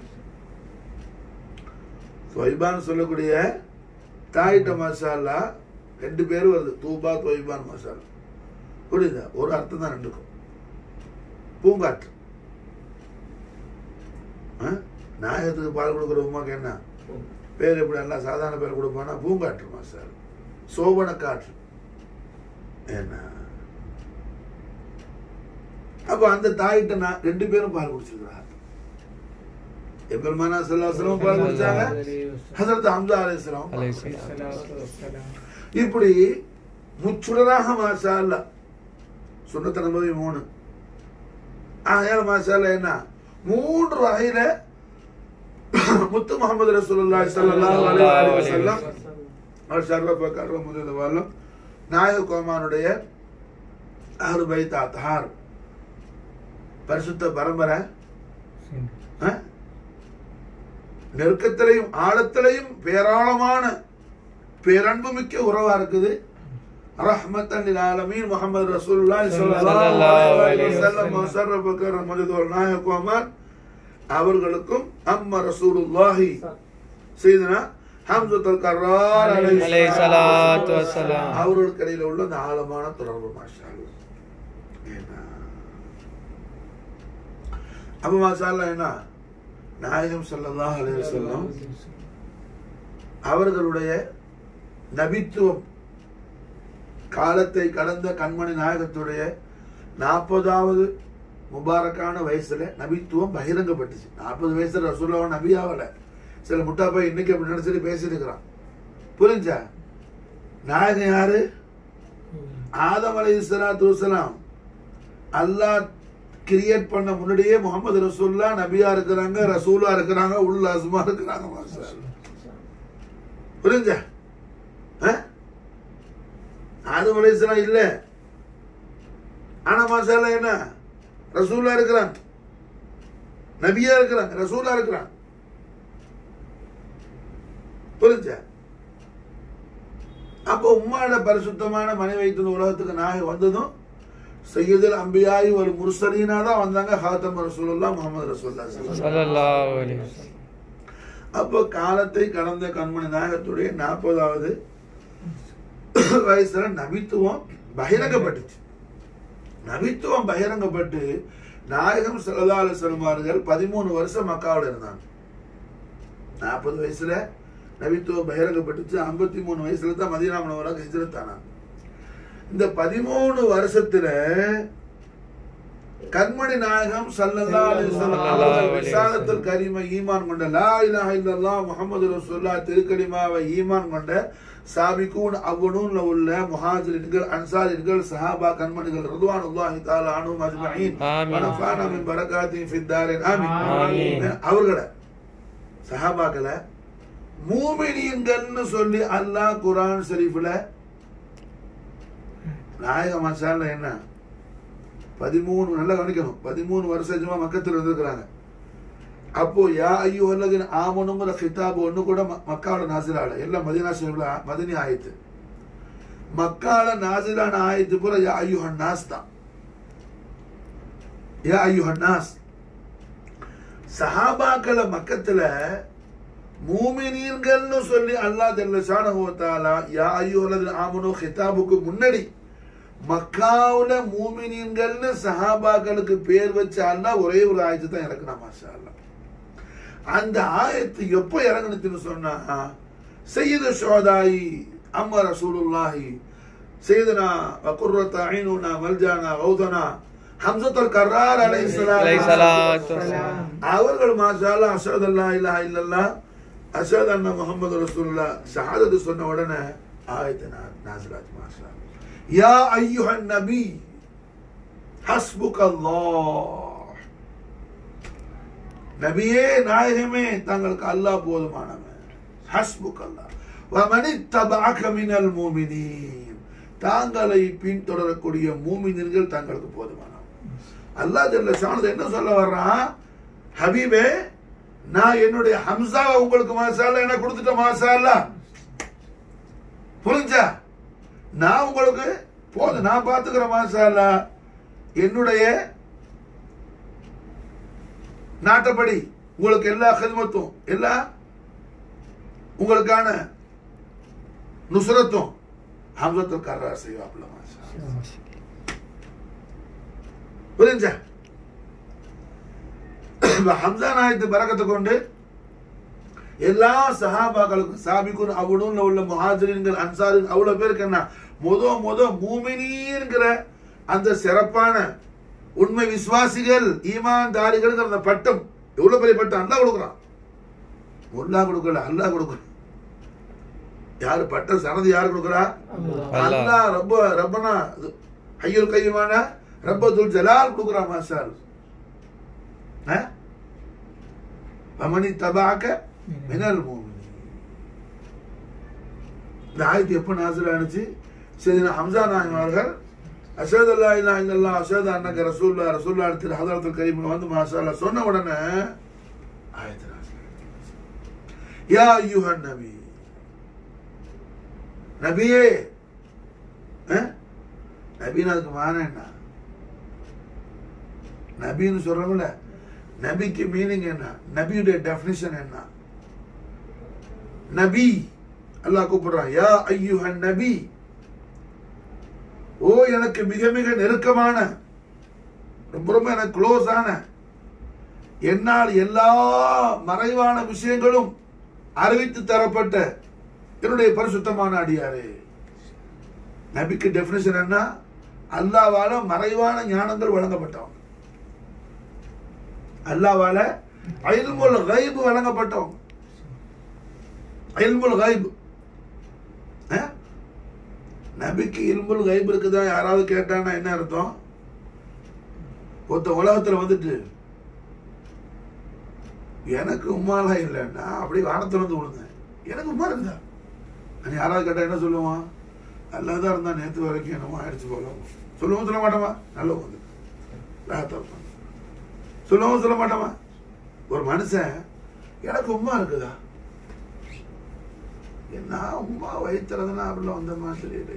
[SPEAKER 1] தொய்பான்னு சொல்லக்கூடிய தாயிட்ட மாஷா அல்லாஹ் ரெண்டு பேரும் வருது தூபா தொய்பான் மாஷா அல்லாஹ். புரியுதா ஒரு அர்த்தம் தான் ரெண்டுக்கும் பூங்காற்று ஆ? நாயகத்துக்கு பால் கொடுக்குற உமாக்கு என்ன பேர் எப்படி எல்லாம் சாதாரண பேர் கொடுப்பானா பூங்காற்று மாஸ்டர் சோபன காற்று என்ன அப்ப அந்த தாயிட்ட நான் ரெண்டு பேரும் பால் குடிச்சிருக்கிறார் எப்பெருமானா செல்லாசலம் பால் குடிச்சாங்க ஹசரத் ஹம்சா அலைஹிஸ்ஸலாம்
[SPEAKER 2] அலைஹிஸ்ஸலாம்.
[SPEAKER 1] இப்படி முச்சுடராக மாஷா அல்ல சுண்ணத்த நம்பவி மூணு ஆகையால் மாஷா அல்ல என்ன மூன்று வகையில முத்து முகமது ரசூலுல்லாஹி ஸல்லல்லாஹு அலைஹி வஸல்லம் அவர் ஷர்ரஃப கர்ரம் முதல் வாழும் நாயக கோமானுடைய அஹ்லு பைத் அத்ஹார் பரிசுத்த பரம்பரை ஆ? நெருக்கத்திலையும் ஆழத்திலையும் பேராளமான பேரன்பு மிக்க உறவா இருக்குது ரஹ்மத்தன் லில் ஆலமீன் முஹம்மது ரசூலுல்லாஹி ஸல்லல்லாஹு அலைஹி வஸல்லம் முஷர்ரஃப் கர்ரம் முதல் நாயக கோமான் அவர்களுக்கும் அம்ம ரசூலுல்லாஹி செய்தனா ஹம்சத்துல் கர்ரார்
[SPEAKER 2] அலைஹி ஸலாத்து வஸ்ஸலாம்.
[SPEAKER 1] அவர்களுக்கு இடையில உள்ள அந்த ஆழமான தொடர்பு மாஷா அல்லாஹ். என்ன அப்ப மாஷா அல்லாஹ் என்ன நாயகம் ஸல்லல்லாஹு அலைஹி வஸல்லம் அவர்களுடைய நபித்துவம் காலத்தை கடந்த கண்மணி நாயகத்துடைய நாற்பதாவது முபாரக்கான வயசுல நபித்துவம் பகிரங்கப்பட்டுச்சு நாற்பது வயசுல ரசூல்லாவை நபியாவல சில முட்டாப்பா இன்னைக்கு அப்படி நினைச்சிட்டு பேசிட்டு புரிஞ்சா நாயகம் யாரு ஆதம் அலை இஸ்லாத்து வசலாம் அல்லாஹ் கிரியேட் பண்ண முன்னாடியே முகமது ரசூல்லா நபியா இருக்கிறாங்க ரசூலா இருக்கிறாங்க உள்ள அஸ்மா இருக்கிறாங்க மாஷா அல்லாஹ். புரிஞ்சா ஆ? ஆதம் அலை இஸ்லாம் இல்ல ஆனா மாஷா அல்லாஹ் என்ன ரசூலா இருக்கிறாங்க நபியா இருக்கிறாங்க ரசூலா இருக்கிறாங்க புரிஞ்சா அப்போ உம்மாட பரிசுத்தமான மனைவி வைத்து இந்த உலகத்துக்கு நாய் வந்ததும் சையதுல் அம்பியாயி ஒரு முர்சலீனா தான் வந்தாங்க ஹாத்தம் ரசூலுல்லா முகமது ரசூல்லா
[SPEAKER 2] ஸல்லல்லாஹு அலைஹி வஸல்லம்.
[SPEAKER 1] அப்போ காலத்தை கடந்த கண்மணி நாயகத்துடைய நாற்பதாவது வயசுல நபித்துவம் பகிரங்கப்பட்டுச்சு நபித்துவம் பகிரங்கப்பட்டு நாயகம் ஸல்லல்லாஹு அலைஹி வஸல்லம் அவர்கள் பதிமூணு வருஷம் மக்காவில் இருந்தாங்க நாற்பது வயசுல நபித்துவம் பகிரங்கப்பட்டுச்சு ஐம்பத்தி மூணு வயசுல தான் மதீனா முனவராக ஹிஜ்ரத்தானாங்க இந்த பதிமூணு வருஷத்துல கண்மணி நாயகம் ஸல்லல்லாஹு அலைஹி வஸல்லம் அவர்கள்
[SPEAKER 2] ஸல்லல்லாஹு அலைஹி
[SPEAKER 1] ரிசாலத்துல் கரீமை ஈமான் கொண்ட லா இலாஹ இல்லல்லாஹ் முஹம்மது ரசூலுல்லாஹ் திருக்கலிமாவை ஈமான் கொண்ட சாபிகூன் அவ்வனூன்ல உள்ள முஹாஜிரின்கள் அன்சாரின்கள் சஹாபா கண்மணிகள் ரிதுவானுல்லாஹி தஆலா அன்ஹும் அஜ்மஈன்
[SPEAKER 2] ஆமீன்.
[SPEAKER 1] வனஃபானா மின் பரகாத்திஹி ஃபித் தாரின் ஆமீன்
[SPEAKER 2] ஆமீன்.
[SPEAKER 1] அவர்களை சஹாபாக்களை மூமினியன்கள்னு சொல்லி அல்லாஹ் குர்ஆன் ஷரீஃப்ல நாயக மசால என்ன பதிமூணு நல்லா கவனிக்கணும் பதிமூணு வருஷமா மக்கத்தில் இருந்திருக்கிறாங்க அப்போ யா ஐயோ அல்லது ஆமனுங்கிற கிதாபு ஒண்ணு கூட ம- மக்காவோட நாசிலால எல்லாம் மதினா ஷரீஃப்ல மதினி ஆயத்து மக்கால நாசிலான ஆயத்து பூரா யா ஐயுஹன் நாஸ் தான் யா ஐயுஹன் நாஸ் சஹாபாக்களை மக்கத்துல மூமினீன்கள்னு சொல்லி அல்லாஹ் ஜல்ல ஷானஹு வ தஆலா யா அய்யுஹல்லதீன ஆமனு கிதாபுக்கு முன்னாடி மக்காவுல மூமினீன்கள்னு சஹாபாக்களுக்கு பேர் வச்ச அல்லாஹ் ஒரே ஒரு ஆயத்து தான் இறக்குனா மாஷா அல்லாஹ் அந்த ஆயத்து எப்போ இறங்குனுச்சுன்னு சொன்னா சையது ஷோதாயி அம்மா ரசூலுல்லாஹி சையதுனா வகுர்ரத் ஐனுனா மல்ஜானா கௌதனா ஹம்சத்துல் கர்ரார்
[SPEAKER 2] அலை
[SPEAKER 1] அலைஹிஸ்ஸலாம்
[SPEAKER 2] சலாத்து வசலாம்
[SPEAKER 1] அவர்கள் மாஷால்லா அஷஹது அல்லா இலாஹ இல்லல்லா அஷஹது அன்ன முஹம்மது ரசூலுல்லா ஷஹாதத்து சொன்ன உடனே ஆயத்து நாசிலாத் மாஷா யா ஐயுஹன் நபி ஹஸ்புக் அல்லாஹ் நபியே நாயகமே தங்களுக்கு அல்லாஹ் போதுமானவன் ஹஸ்புக் அல்லாஹ் வமனி தபாக மினல் மூமினீன் தாங்களை பின்தொடரக்கூடிய மூமினர்கள் தங்களுக்கு போதுமானவன் அல்லாஹ் ஜல்ல ஷானது என்ன சொல்ல வர்றான் ஹபீபே நான் என்னுடைய ஹம்சாவை உங்களுக்கு மாசால என்ன கொடுத்துட்ட மாசால புரிஞ்சா நான் உங்களுக்கு போதும் நான் பாத்துக்கிற மாசால என்னுடைய நாட்டப்படி உங்களுக்கு எல்லா ஹிதமத்தும் எல்லா உங்களுக்கான நுசுரத்தும் ஹம்சத்துல் கர்ரார் செய்வாப்புல மாஷா அல்லாஹ். புரிஞ்சா இப்ப ஹம்சா நாயத்து பறக்கத்தை கொண்டு எல்லா சஹாபாக்களுக்கும் சாபிக்கும் அவனும் உள்ள முஹாஜிரின்கள் அன்சாரின் அவ்வளவு பேருக்கு என்ன முத முத மூமினீங்கிற அந்த சிறப்பான உண்மை விசுவாசிகள் ஈமான் தாரிகள் அந்த பட்டம் எவ்வளவு பெரிய பட்டம் அல்லாஹ் கொடுக்குறான் முல்லா கொடுக்கல அல்லாஹ் கொடுக்குறான் யாரு பட்டம் சனது யாரு கொடுக்குறா
[SPEAKER 2] அல்லாஹ்.
[SPEAKER 1] அல்லாஹ் ரப்ப ரப்பனா ஐயுல் கையுமான ரப்பத்துல் ஜலால் கொடுக்குறான் மாஷால் வமனி தபாக்க மினல் மூமினீன் இந்த ஆயத்து எப்ப நாசில் ஆனிச்சு சரி ஹம்சா நாயம் அவர்கள் அஷத் அல்லா இல்லா இல்லல்லா அஷத் அன்னக ரசூல்லா ரசூல்லா திரு ஹதரத்துல் கரீம் வந்து மாஷா சொன்ன உடனே ஆயத்து நாசில் ஆனிச்சு. யா ஐயுஹன் நபி நபியே அஹ்? நபின்னு அதுக்கு மான என்ன நபின்னு சொல்றோம்ல நபிக்கு மீனிங் என்ன நபியுடைய டெஃபினிஷன் என்ன நபி அல்லாஹ் கூப்பிடுறான் யா ஐயுஹன் நபி ஓ எனக்கு மிக மிக நெருக்கமான ரொம்ப ரொம்ப எனக்கு க்ளோஸ் ஆன என்னால் எல்லா மறைவான விஷயங்களும் அறிவித்து தரப்பட்ட என்னுடைய பரிசுத்தமான அடியாரே நபிக்கு டெஃபினிஷன் என்ன அல்லாவால மறைவான ஞானங்கள் வழங்கப்பட்டவங்க அல்லாவால ஐல்முல் கைபு வழங்கப்பட்டவங்க இல்முல் கைப் அஹ்? நபிக்கு இல்முல் கைப் இருக்குதா யாராவது கேட்டான்னா என்ன அர்த்தம் ஒருத்த உலகத்துல வந்துட்டு எனக்கு உமாலாம் இல்லை நான் அப்படியே வானத்துல வந்து விழுந்தேன் எனக்கு உமா இருக்குதா நீ யாராவது கேட்டா என்ன சொல்லுவான் நல்லா தான் இருந்தா நேத்து வரைக்கும் என்னமோ ஆயிடுச்சு போல சொல்லுவோம் சொல்ல மாட்டோமா நல்ல வந்து தப்பு சொல்லவும் சொல்ல மாட்டோமா ஒரு மனுஷன் எனக்கு உமா இருக்குதா என்ன உமா வயிற்றுறதுனா அப்படிலாம் வந்தோமா தெரியல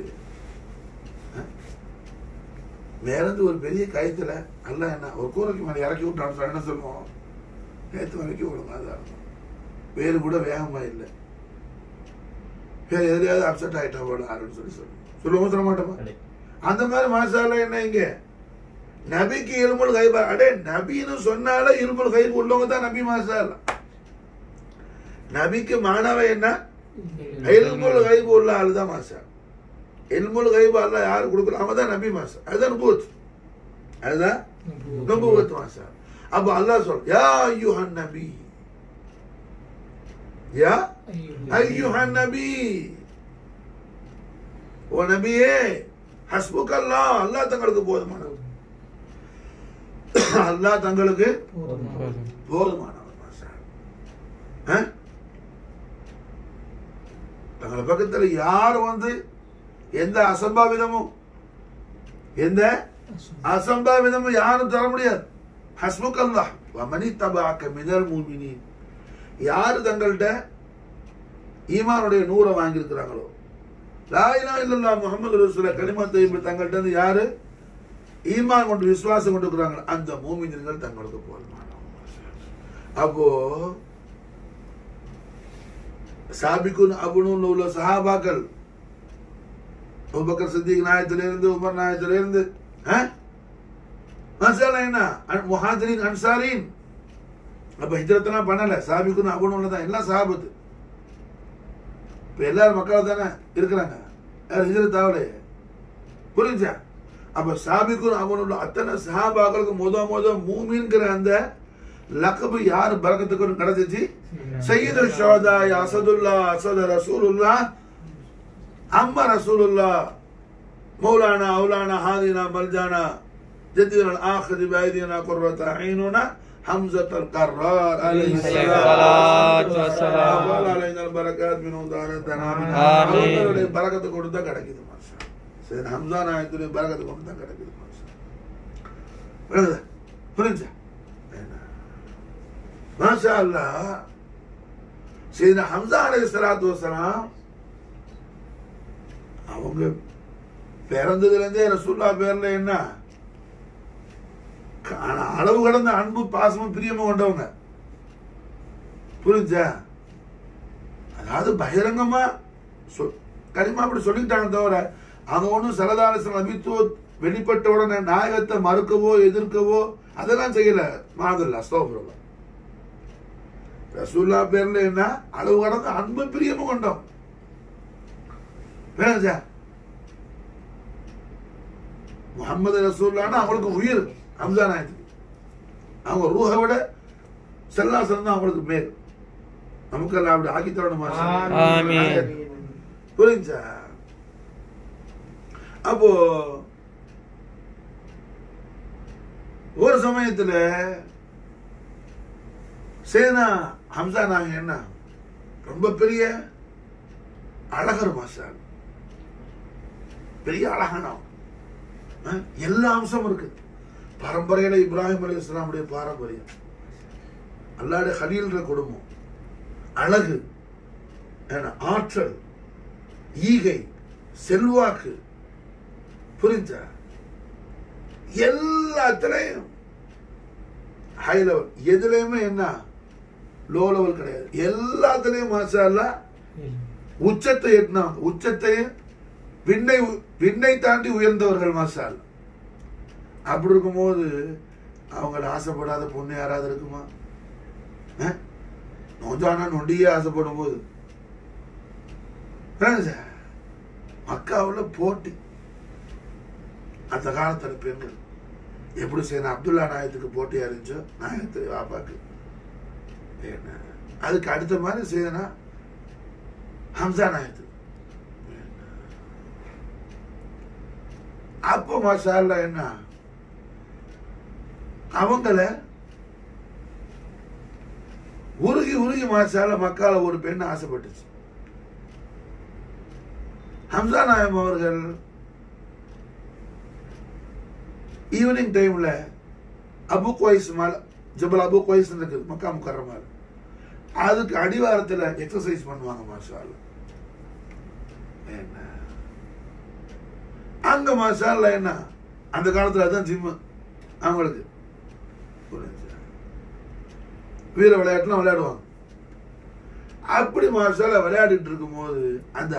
[SPEAKER 1] மேலேருந்து ஒரு பெரிய கயத்துல அல்ல என்ன ஒரு கூரைக்கு மேலே இறக்கி விட்டான்னு சொன்னா என்ன சொல்லுவோம் நேற்று வரைக்கும் ஒழுங்கா தான் இருக்கும் வேறு கூட வேகமா இல்லை வேற எதுலையாவது அப்செட் ஆயிட்டா போல ஆறுன்னு சொல்லி சொல்லுவோம் சொல்லுவோம் சொல்ல மாட்டோமா அந்த மாதிரி மனசால என்ன இங்க நபிக்கு இருமல் கைபா அடே நபின்னு சொன்னால இருமல் கைபு உள்ளவங்க தான் நபி மாசால நபிக்கு மாணவ என்ன இல்முல் கைபு உள்ள ஆளு தான் மாசா இல்முல் கைபு அல்ல யாரு கொடுக்கல அவன் தான் நபி மாசா அதுதான் நுபுவத் அதுதான் நுபுவத் மாசா அப்ப அல்லாஹ் சொல் யா ஐயுஹன் நபி யா ஐயுஹன் நபி ஓ நபியே ஹஸ்புக் அல்லாஹ் அல்லாஹ் தங்களுக்கு போதுமானவர் அல்லாஹ் தங்களுக்கு போதுமானவர் மாஷா ஆ? தங்களை பக்கத்துல யார் வந்து எந்த அசம்பாவிதமும் எந்த அசம்பாவிதமும் யாரும் தர முடியாது ஹஸ்புக் அல்லாஹ் வமனி தபாக்க மினல் மூமினின் யாரு தங்கள்கிட்ட ஈமானுடைய நூறை வாங்கியிருக்கிறாங்களோ லா இலாஹ இல்லல்லாஹ் முஹம்மது ரசூல கலிமத்தை தங்கள்கிட்ட இருந்து யாரு ஈமான் கொண்டு விசுவாசம் கொண்டு இருக்கிறாங்க அந்த மூமின்கள் தங்களுக்கு போதுமானவங்க அப்போ சாபிக்குன் அபுனுன்னு உள்ள சஹாபாக்கள் அபூபக்கர் சித்திக் நாயத்திலிருந்து உமர் நாயத்திலிருந்து ஆ? மசாலா என்ன அன்- முஹாஜிரின் அன்சாரின் அப்ப ஹிஜ்ரத்லாம் பண்ணல சாபிக்குன் அபுனுன்னு தான் எல்லாம் சஹாபத்து இப்ப எல்லாரும் மக்கள் தானே இருக்கிறாங்க யாரும் ஹிஜ்ரத் ஆகலையே புரிஞ்சா அப்ப சாபிக்கும் அவனோட அத்தனை சஹாபாக்களுக்கு முத முத மூமின்கிற அந்த லக்கபு யார் பரக்கத்துக்கு கிடைச்சிச்சு சையது ஷோதா அசதுல்லா அசத ரசூலுல்லா அம்மா ரசூலுல்லா மௌலானா அவுலானா ஹாதினா மல்ஜானா ஜத்தினா ஆஹிரி பைதினா குர்ரத ஐனுனா حمزة القرار عليه
[SPEAKER 2] الصلاة والسلام.
[SPEAKER 1] أقبل علينا البركات من உதாரணத்தனா
[SPEAKER 2] ஆமீன்.
[SPEAKER 1] அவங்களுடைய பரக்கத்தை கொண்டு தான் கிடைக்குது மாஷா சரி ஹம்சா நாயத்துடைய பரக்கத்தை கொண்டு தான் கிடைக்குது மாஷா புரியுதா புரிஞ்சா மாஷா அல்லாஹ் சரி ஹம்சா அலைஹி ஸலாத்து வஸலாம் அவங்க பிறந்ததுல இருந்தே ரசூல்லா பேர்ல என்ன ஆனா அளவு கடந்த அன்பு பாசமும் பிரியமும் கொண்டவங்க புரிஞ்சா அதாவது பகிரங்கமா சொல் கரிமா அப்படி சொல்லிட்டாங்க தவிர அவங்க ஒன்றும் சரதாரசன் அபித்துவ வெளிப்பட்ட உடனே நாயகத்தை மறுக்கவோ எதிர்க்கவோ அதெல்லாம் செய்யல மாதல்ல அஸ்தோபுரம் ரசூல்லா பேர்ல என்ன அளவு கடந்த அன்பு பிரியமும் கொண்டோம் புரியுதா முகமது ரசூல்லான்னா அவங்களுக்கு உயிர் ஹம்சா நாயத்துக்கு அவங்க ரூஹை விட செல்லாசனம் தான் அவங்களுக்கு மேல் நமக்கு எல்லாம் அப்படி ஆக்கி தரணுமா
[SPEAKER 2] ஆமீன்.
[SPEAKER 1] புரிஞ்சா அப்போ ஒரு சமயத்துல சேனா ஹம்சா நாங்க என்ன ரொம்ப பெரிய அழகர் மாஸ்டர் பெரிய அழகானவன் அஹ், எல்லா அம்சமும் இருக்கு பரம்பரையில இப்ராஹிம் அலி இஸ்லாமுடைய பாரம்பரியம் அல்லாடைய ஹலீல்ற குடும்பம் அழகு என்ன, ஆற்றல் ஈகை செல்வாக்கு புரிஞ்சா எல்லாத்துலயும் ஹை லெவல் எதுலயுமே என்ன லோ லெவல் கிடையாது எல்லாத்துலயும் மாஷா அல்லாஹ் உச்சத்தை எட்டினாங்க உச்சத்தை விண்ணை விண்ணை தாண்டி உயர்ந்தவர்கள் மாசால் அப்படி இருக்கும்போது அவங்கள ஆசைப்படாத பொண்ணு யாராவது இருக்குமா அஹ்? நொஞ்சானா நொண்டியே ஆசைப்படும் போது மக்காவில் போட்டி அந்த காலத்துல பெண்கள் எப்படி செய்யணும் அப்துல்லா நாயத்துக்கு போட்டியா இருந்துச்சோ நாயத்து வாப்பாக்கு என்ன அதுக்கு அடுத்த மாதிரி செய்யணும் ஹம்சா நாயத்து அப்போ மாஷால்லா என்ன அவங்கள உருகி உருகி மாஷால மக்கால ஒரு பெண் ஆசைப்பட்டுச்சு ஹம்சா நாயம் அவர்கள் ஈவினிங் டைம்ல அபு குவைஸ் மேல ஜபல் அபு குவைஸ் இருக்குது மக்கா முக்கரமால அதுக்கு அடிவாரத்துல எக்ஸசைஸ் பண்ணுவாங்க மாஷா அல்லாஹ். என்ன அங்க மாஷால்ல என்ன அந்த காலத்துல அதான் ஜிம்மு அவங்களுக்கு புரியுதா? வீர விளையாட்டுலாம் விளையாடுவாங்க அப்படி மாஷால விளையாடிட்டு இருக்கும்போது அந்த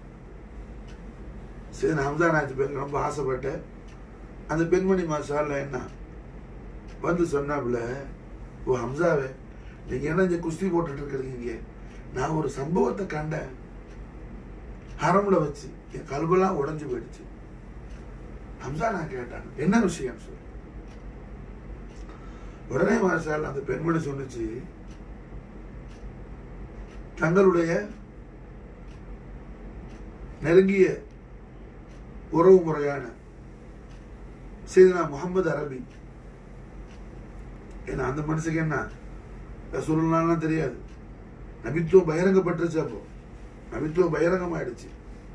[SPEAKER 1] சரி ஹம்சா நாயத்து பேருக்கு ரொம்ப ஆசைப்பட்டேன் அந்த பெண்மணி மாஷால்ல என்ன வந்து சொன்னாப்புல ஓ ஹம்சாவே நீங்க என்ன இங்க குஸ்தி போட்டுட்டு இருக்கிறீங்க நான் ஒரு சம்பவத்தை கண்டேன் ஹரம்ல வச்சு என் கல்வெல்லாம் உடைஞ்சு போயிடுச்சு ஹம்சா நான் கேட்டாங்க என்ன விஷயம் சொல்லு உடனே மாஷால் அந்த பெண்மணி சொன்னுச்சு தங்களுடைய நெருங்கிய உறவு முறையான செய்தனா முகமது அரபி ஏன்னா அந்த மனுஷனுக்கு என்ன ரசூலுல்லாஹ்லாம் தெரியாது நபித்துவம் பகிரங்கப்பட்டுருச்சு அப்போ நபித்துவம் பகிரங்கமாயிடுச்சு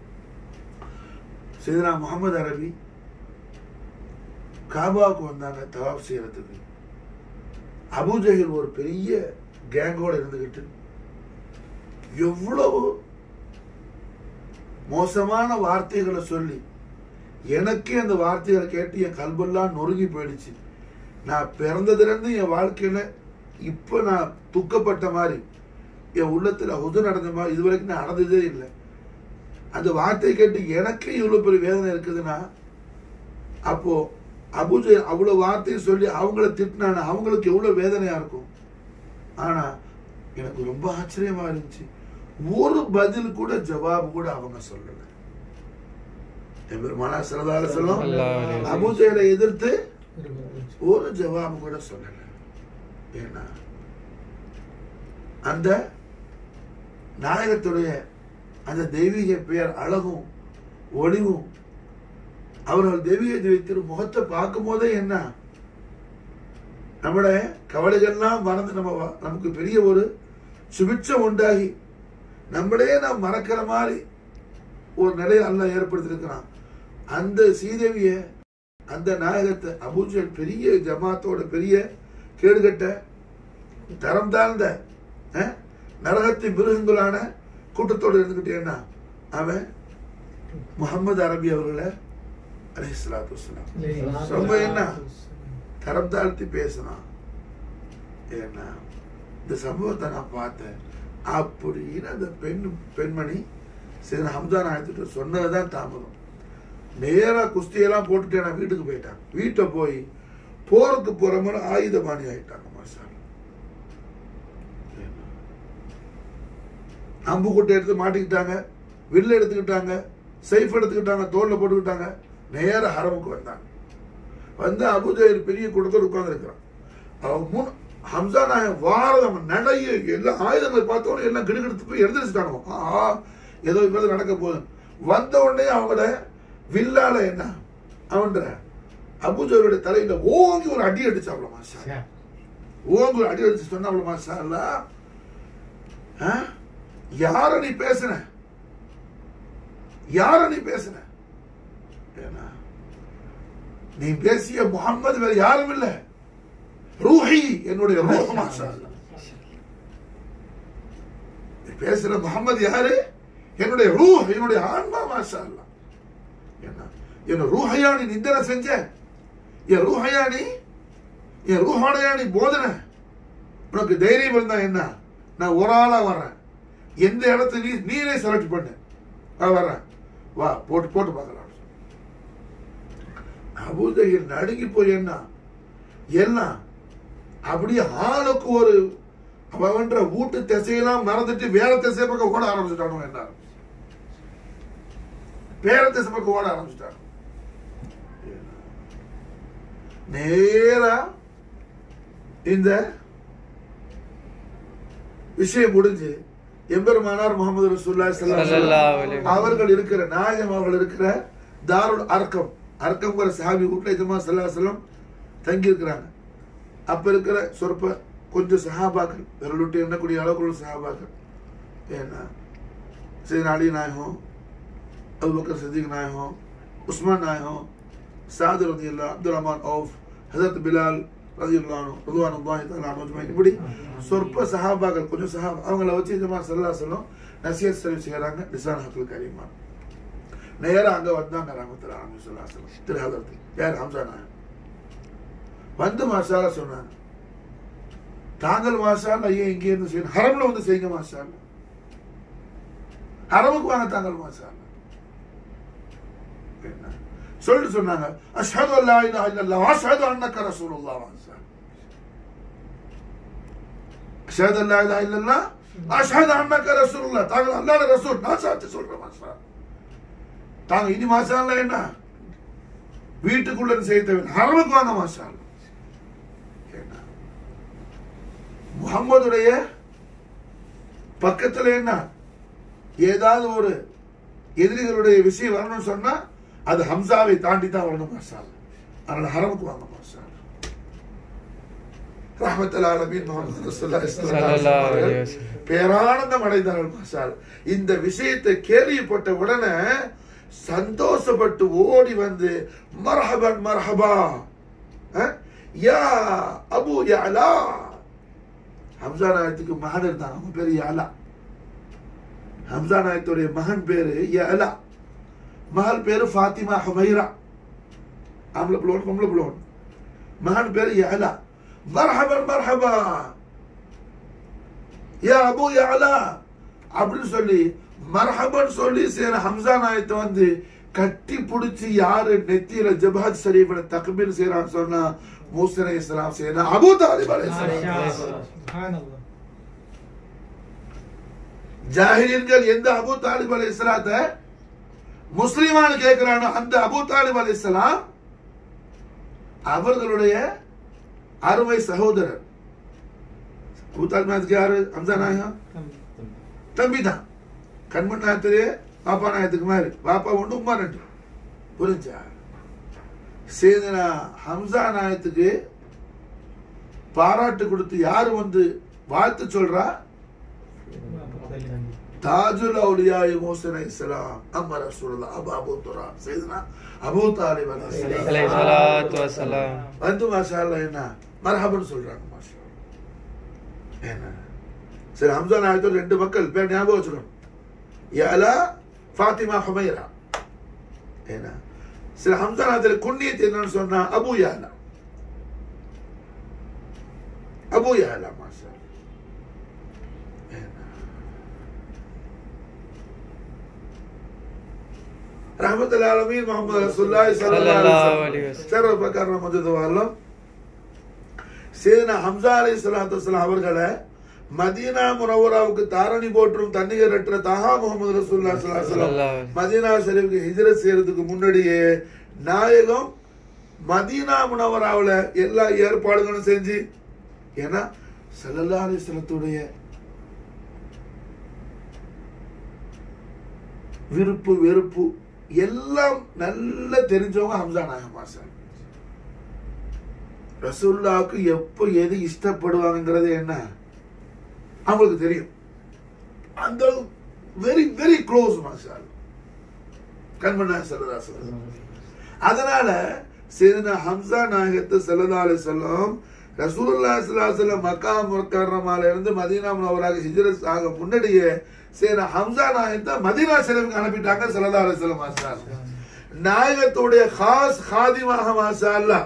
[SPEAKER 1] செய்தனா முகமது அரபி காபாவுக்கு வந்தாங்க தவாப் செய்யறதுக்கு அபூஜஹில் ஒரு பெரிய கேங்கோட இருந்துகிட்டு எவ்வளவு மோசமான வார்த்தைகளை சொல்லி எனக்கே அந்த வார்த்தைகளை கேட்டு என் கல்வெல்லாம் நொறுங்கி போயிடுச்சு நான் பிறந்ததுலேருந்து என் வாழ்க்கையில இப்போ நான் துக்கப்பட்ட மாதிரி என் உள்ளத்துல உது நடந்த மாதிரி இது வரைக்கும் நான் நடந்ததே இல்லை அந்த வார்த்தையை கேட்டு எனக்கே இவ்வளவு பெரிய வேதனை இருக்குதுன்னா அப்போ அபுஜ அவ்வளவு வார்த்தையை சொல்லி அவங்கள திட்டினான அவங்களுக்கு எவ்வளவு வேதனையா இருக்கும் ஆனா எனக்கு ரொம்ப ஆச்சரியமா இருந்துச்சு ஒரு பதில் கூட ஜவாப் கூட அவங்க சொல்லல எம்பெருமானா சரதால சொல்லும்
[SPEAKER 2] அல்லாஹ் அலைஹி வஸல்லம்.
[SPEAKER 1] அபூஜைகளை எதிர்த்து ஒரு ஜவாபு கூட சொல்லல ஏன்னா அந்த நாயகத்துடைய அந்த தெய்வீக பெயர் அழகும் ஒளிவும் அவர்கள் தெய்வீக வைத்திரு முகத்தை பார்க்கும் போதே என்ன நம்முடைய கவலைகள்லாம் மறந்து நம்ம வ- நமக்கு பெரிய ஒரு சுபிட்சம் உண்டாகி நம்மளே நாம் மறக்கிற மாதிரி ஒரு நிலையை அல்லாஹ் ஏற்படுத்தியிருக்கிறான் அந்த சீதேவிய அந்த நாயகத்தை அபூஜல் பெரிய ஜமாத்தோட பெரிய கேடுகட்ட தரம் தாழ்ந்த அஹ், நரகத்தின் மிருகங்களான கூட்டத்தோடு இருந்துகிட்டேன்னா அவன் முகமது அரபி அவர்களை அலைஹிஸ்ஸலாத்து வஸ்ஸலாம் ரொம்ப என்ன தரம் தாழ்த்தி பேசினான் ஏன்னா இந்த சம்பவத்தை நான் பார்த்தேன் அப்படின்னு அந்த பெண் பெண்மணி சரி ஹம்தா நாயத்துட்டு சொன்னதுதான் தாமதம் நேரா குஸ்தியெல்லாம் போட்டுட்டு நான் வீட்டுக்கு போயிட்டான் வீட்டை போய் போருக்கு போற மாதிரி ஆயுதபாணி ஆயிட்டாங்க மாஷா அம்பு குட்டை எடுத்து மாட்டிக்கிட்டாங்க வில்லு எடுத்துக்கிட்டாங்க சைஃப் எடுத்துக்கிட்டாங்க தோல்ல போட்டுக்கிட்டாங்க நேர ஹரமுக்கு வந்தாங்க வந்து அபுஜெயில் பெரிய கூட்டத்தோடு உட்கார்ந்து இருக்கிறான் அவன் முன் ஹம்சா நாயன் வாரதம் நடைய எல்லா ஆயுதங்களை பார்த்தோன்னே எல்லாம் கிடுகிடுத்து போய் எழுந்திரிச்சிட்டானோ ஆ ஏதோ இப்படி நடக்க போகுது வந்த உடனே அவங்கள வில்லால என்ன அவன்ற அபுஜருடைய தலையில ஓங்கி ஒரு அடி அடிச்சாப்ல மாஷா ஓங்கி ஒரு அடி அடிச்சு சொன்னாப்ல மாஷா அல்லா ஆ? யார நீ பேசுன யார நீ பேசுன ஏன்னா நீ பேசிய முகம்மது வேற யாரும் இல்ல ரூஹி என்னுடைய ரூஹ் மாஷா அல்லாஹ். நீ பேசுற முகம்மது யாரு என்னுடைய ரூஹ் என்னுடைய ஆன்மா மாஷா அல்லாஹ். என்ன என் ரூஹையா நீ நிந்தனை செஞ்ச என் ரூஹையா நீ என் ரூஹோடையா நீ போதனை உனக்கு தைரியம் இருந்தா என்ன நான் ஒரு ஆளா வர்றேன் எந்த இடத்துல நீ நீரே செலக்ட் பண்ணு நான் வர்றேன் வா போட்டு போட்டு பார்க்கலாம் அபூஜையில் நடுங்கி போய் என்ன எல்லாம் அப்படியே ஆளுக்கு ஒரு அவன்ற வீட்டு திசையெல்லாம் மறந்துட்டு வேற திசை பக்கம் ஓட ஆரம்பிச்சுட்டானோ என்ன வேற திசை பக்கம் ஓட ஆரம்பிச்சுட்டானோ நேரா இந்த விஷயம் முடிஞ்சு எம்பெருமானார் முகமது ரசூலுல்லாஹி ஸல்லல்லாஹு அலைஹி
[SPEAKER 2] ஸல்லல்லாஹு
[SPEAKER 1] வஸல்லம்
[SPEAKER 2] அலைஹி வஸல்லம்.
[SPEAKER 1] அவர்கள் இருக்கிற நாயகம் அவர்கள் இருக்கிற தாருல் அர்க்கம் அர்க்கம்ங்கிற சஹாபி வீட்டுல ஜமா ஸல்லல்லாஹு அலைஹி வஸல்லம் தங்கி இருக்கிறாங்க அப்ப இருக்கிற சொற்ப கொஞ்சம் சஹாபாக்கள் விரல் விட்டு எண்ணக்கூடிய அளவுக்கு உள்ள சஹாபாக்கள் ஏன்னா சரி அலி நாயகம் அபுபக்கர் சதீக் நாயகம் உஸ்மான் நாயகம் சாது ரதி அல்லா அப்துல் ரஹ்மான் ஔஃப் ஹசரத் பிலால் ரதி அல்லானு ருதுவான் அல்லாஹி தஆலா அஜ்மஈன் இப்படி சொற்ப சஹாபாக்கள் கொஞ்சம் சஹாபா அவங்கள வச்சு ஜமா ஸல்லல்லாஹு அலைஹி வஸல்லம் நசியத் சர்வீஸ் செய்யறாங்க லிசான் ஹக்குல் கரீமா நேரா அங்க வந்தாங்க ரஹமத்துல்லாஹி அலைஹி வஸல்லம் திரு ஹதரத் யார் ஹம்சா நாயகம் வந்து மாஷாலா சொன்னாங்க தாங்கள் மாஷாலா ஏன் இங்கே இருந்து செய்யணும் ஹரம்ல வந்து செய்யுங்க மாஷாலா ஹரமுக்கு வாங்க தாங்கள் மாஷாலா என்ன? சொல்லிட்டு சொன்னாங்க அஷ்ஹது அல்லா இலாஹ இல்லல்லாஹ் வ அஷ்ஹது அன்னக ரசூலுல்லாஹ் மாஷாலா அஷ்ஹது அல்லா இலாஹ இல்லல்லாஹ் வ அஷ்ஹது அன்னக ரசூலுல்லாஹ் தாங்கள் அல்லாஹ்வுடைய ரசூல் நான் சாட்சி சொல்றேன் மாஷா தாங்க இனி மாஷாலா என்ன வீட்டுக்குள்ள இருந்து செய்ய தேவை ஹரமுக்கு வாங்க மாஷாலா என்ன? முகம்மதுடைய பக்கத்துல என்ன ஏதாவது ஒரு எதிரிகளுடைய விஷயம் வரணும்னு சொன்னா அது ஹம்சாவை தாண்டி தான் வரணும் மாஷால் அதனால ஹரமுக்கு வாங்க மாஷால் ரஹமத்துல் ஆலமீன் முஹம்மது ரசூலுல்லாஹி ஸல்லல்லாஹு அலைஹி
[SPEAKER 2] ஸல்லல்லாஹு அலைஹி
[SPEAKER 1] வஸல்லம்
[SPEAKER 2] வஸல்லம்.
[SPEAKER 1] பேரானந்தம் அடைந்தார்கள் மாஷால் இந்த விஷயத்தை கேள்விப்பட்ட உடனே சந்தோஷப்பட்டு ஓடி வந்து மர்ஹபன் மர்ஹபா அஹ், யா அபு யஅலா ஹம்சா நாயத்துக்கு மகன் இருந்தாங்க அவங்க பேரு யஅலா ஹம்சா நாயத்துடைய மகன் பேரு யஅலா மகள் பேரு ஃபாத்திமா ஹுமைரா ஆம்பளை பிள்ளை ஒன்று பொம்பளை பிள்ளை ஒன்று மகன் பேரு யஅலா மர்ஹபன் மர்ஹபா யா அபு யஅலா அப்படின்னு சொல்லி மர்ஹபன் சொல்லி சேர ஹம்சா நாயத்தை வந்து கட்டி பிடிச்சி யாரு நெத்தியில ஜபஹத் ஷரீஃப்ல தக்பீர் செய்யறான்னு சொன்னா மூசனை இஸ்லாம் செய்யணும் அபு தாலிப் அலைஹிஸ்ஸலாம் ஜாஹிரியன்கள் எந்த அபு தாலிப் அலை இஸ்லாத்தை முஸ்லிமான்னு கேட்கிறானோ அந்த அபூ தாலிப் அலைஹிஸ்ஸலாம் அவர்களுடைய அருமை சகோதரர் அபூ தாலிப் நாயத்துக்கு யாரு ஹம்சா நாயகம் தம்பி தான் கண்மண் நாயத்திலே பாப்பா நாயத்துக்கு மாதிரி பாப்பா ஒன்று உமா ரெண்டு புரிஞ்சா சேதனா ஹம்சா நாயத்துக்கு பாராட்டு கொடுத்து யாரு வந்து வாழ்த்து சொல்றா தாஜுல் அவுலியா மூசன் அலைஹிஸ்ஸலாம் அம்மா ரசூலுல்லாஹ் அபு அபூ துரா சையதுனா அபூ தாலிப் அலைஹிஸ்ஸலாம்
[SPEAKER 2] அலைஹி ஸலாத்து வஸலாம்
[SPEAKER 1] வந்து மாஷா அல்லாஹ் என்ன மர்ஹபன் சொல்றாங்க மாஷா அல்லாஹ். என்ன சரி ஹம்சா நாயத்தோட ரெண்டு மக்கள் பேர் ஞாபகம் வச்சுக்கணும் யாலா ஃபாத்திமா ஹுமைரா என்ன சரி ஹம்சா நாயத்தில் குன்னியத் என்னன்னு சொன்னா அபு யாலா அபு யாலா மாஷா அல்லாஹ். என்ன رحمة العالمين محمد رسول الله صلى الله
[SPEAKER 2] صلى الله
[SPEAKER 1] عليه
[SPEAKER 2] عليه
[SPEAKER 1] وسلم
[SPEAKER 2] وسلم.
[SPEAKER 1] شرف كرم مجد والله சேனா ஹம்சா அலை சலாத்து அவர்களை மதீனா முனவராவுக்கு தாரணி போற்றும் தண்ணீர் அற்ற தஹா முகமது ரசூல்லா ஸல்லல்லாஹு அலைஹி வஸல்லம்
[SPEAKER 2] ஸல்லல்லாஹு அலைஹி வஸல்லம்.
[SPEAKER 1] மதீனா ஷரீஃப்க்கு ஹிஜ்ரத் செய்யறதுக்கு முன்னாடியே நாயகம் மதீனா முனவராவுல எல்லா ஏற்பாடுகளும் செஞ்சு ஏன்னா ஸல்லல்லாஹு அலைஹி வஸல்லத்துடைய விருப்பு வெறுப்பு எல்லாம் நல்லா தெரிஞ்சவங்க ஹம்சா நாயகம் மாஸ்டர் ரசூல்லாவுக்கு எப்போ எது இஷ்டப்படுவாங்கங்கிறது என்ன அவங்களுக்கு தெரியும் அந்த வெரி வெரி க்ளோஸ் மாஸ்டர் கண்மண்ணா செல்லதா அதனால சேதனா ஹம்சா நாயகத்தை செல்லதா அலி செல்லம் ரசூலுல்லா ஸல்லல்லாஹு அலைஹி வஸல்லம் மக்கா முக்கர்ரமால இருந்து மதீனா முனவராக ஹிஜ்ரத் ஆக முன்னாடியே சேனா ஹம்சா நாயகத்தை மதீனா ஷெரீஃப்க்கு அனுப்பிட்டாங்க ஸல்லல்லாஹு அலைஹி வஸல்லம் மாஸ்டர் நாயகத்துடைய காஸ் காதிமாக மாஷா அல்லாஹ்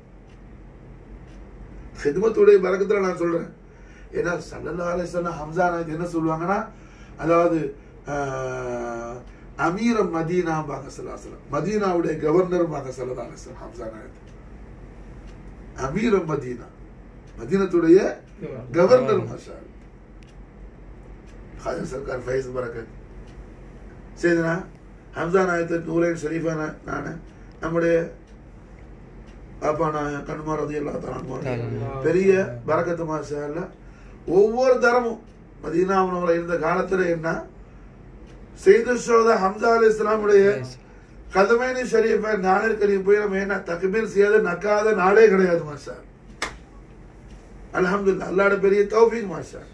[SPEAKER 1] ஹிதமத்துடைய பறக்கத்துல நான் சொல்றேன் ஏன்னா சல்லல்லா அலிஸ்லாம் ஹம்சா நாயக் என்ன சொல்லுவாங்கன்னா அதாவது ஆஹ், அமீரம் மதீனா பாங்க சல்லாசலம் மதீனாவுடைய கவர்னர் பாங்க சல்லல்லா அலிஸ்லாம் ஹம்சா நாயக் அமீரம் மதீனா மதீனத்துடைய கவர்னர் மாஷா ஹாஜர் சர்க்கார் ஃபைஸ் பரக்கத் சரிண்ணா ஹம்சா நாயத்தை நூரேன் ஷரீஃபா நான் நம்முடைய பாப்பா நான் கண்மார் அது எல்லா பெரிய பரக்கத்து மாசால ஒவ்வொரு தரமும் மதீனாவுல இருந்த காலத்துல என்ன செய்து சோத ஹம்சா அலி இஸ்லாமுடைய கதமைனி ஷரீஃபை நாளில் கரீம் போய் நம்ம என்ன தக்பீர் செய்யாத நக்காத நாளே கிடையாது மாஷா அல்ஹம்துலில்லாஹ் அல்லாஹ்வுடைய பெரிய தௌஃபீக் மாஷா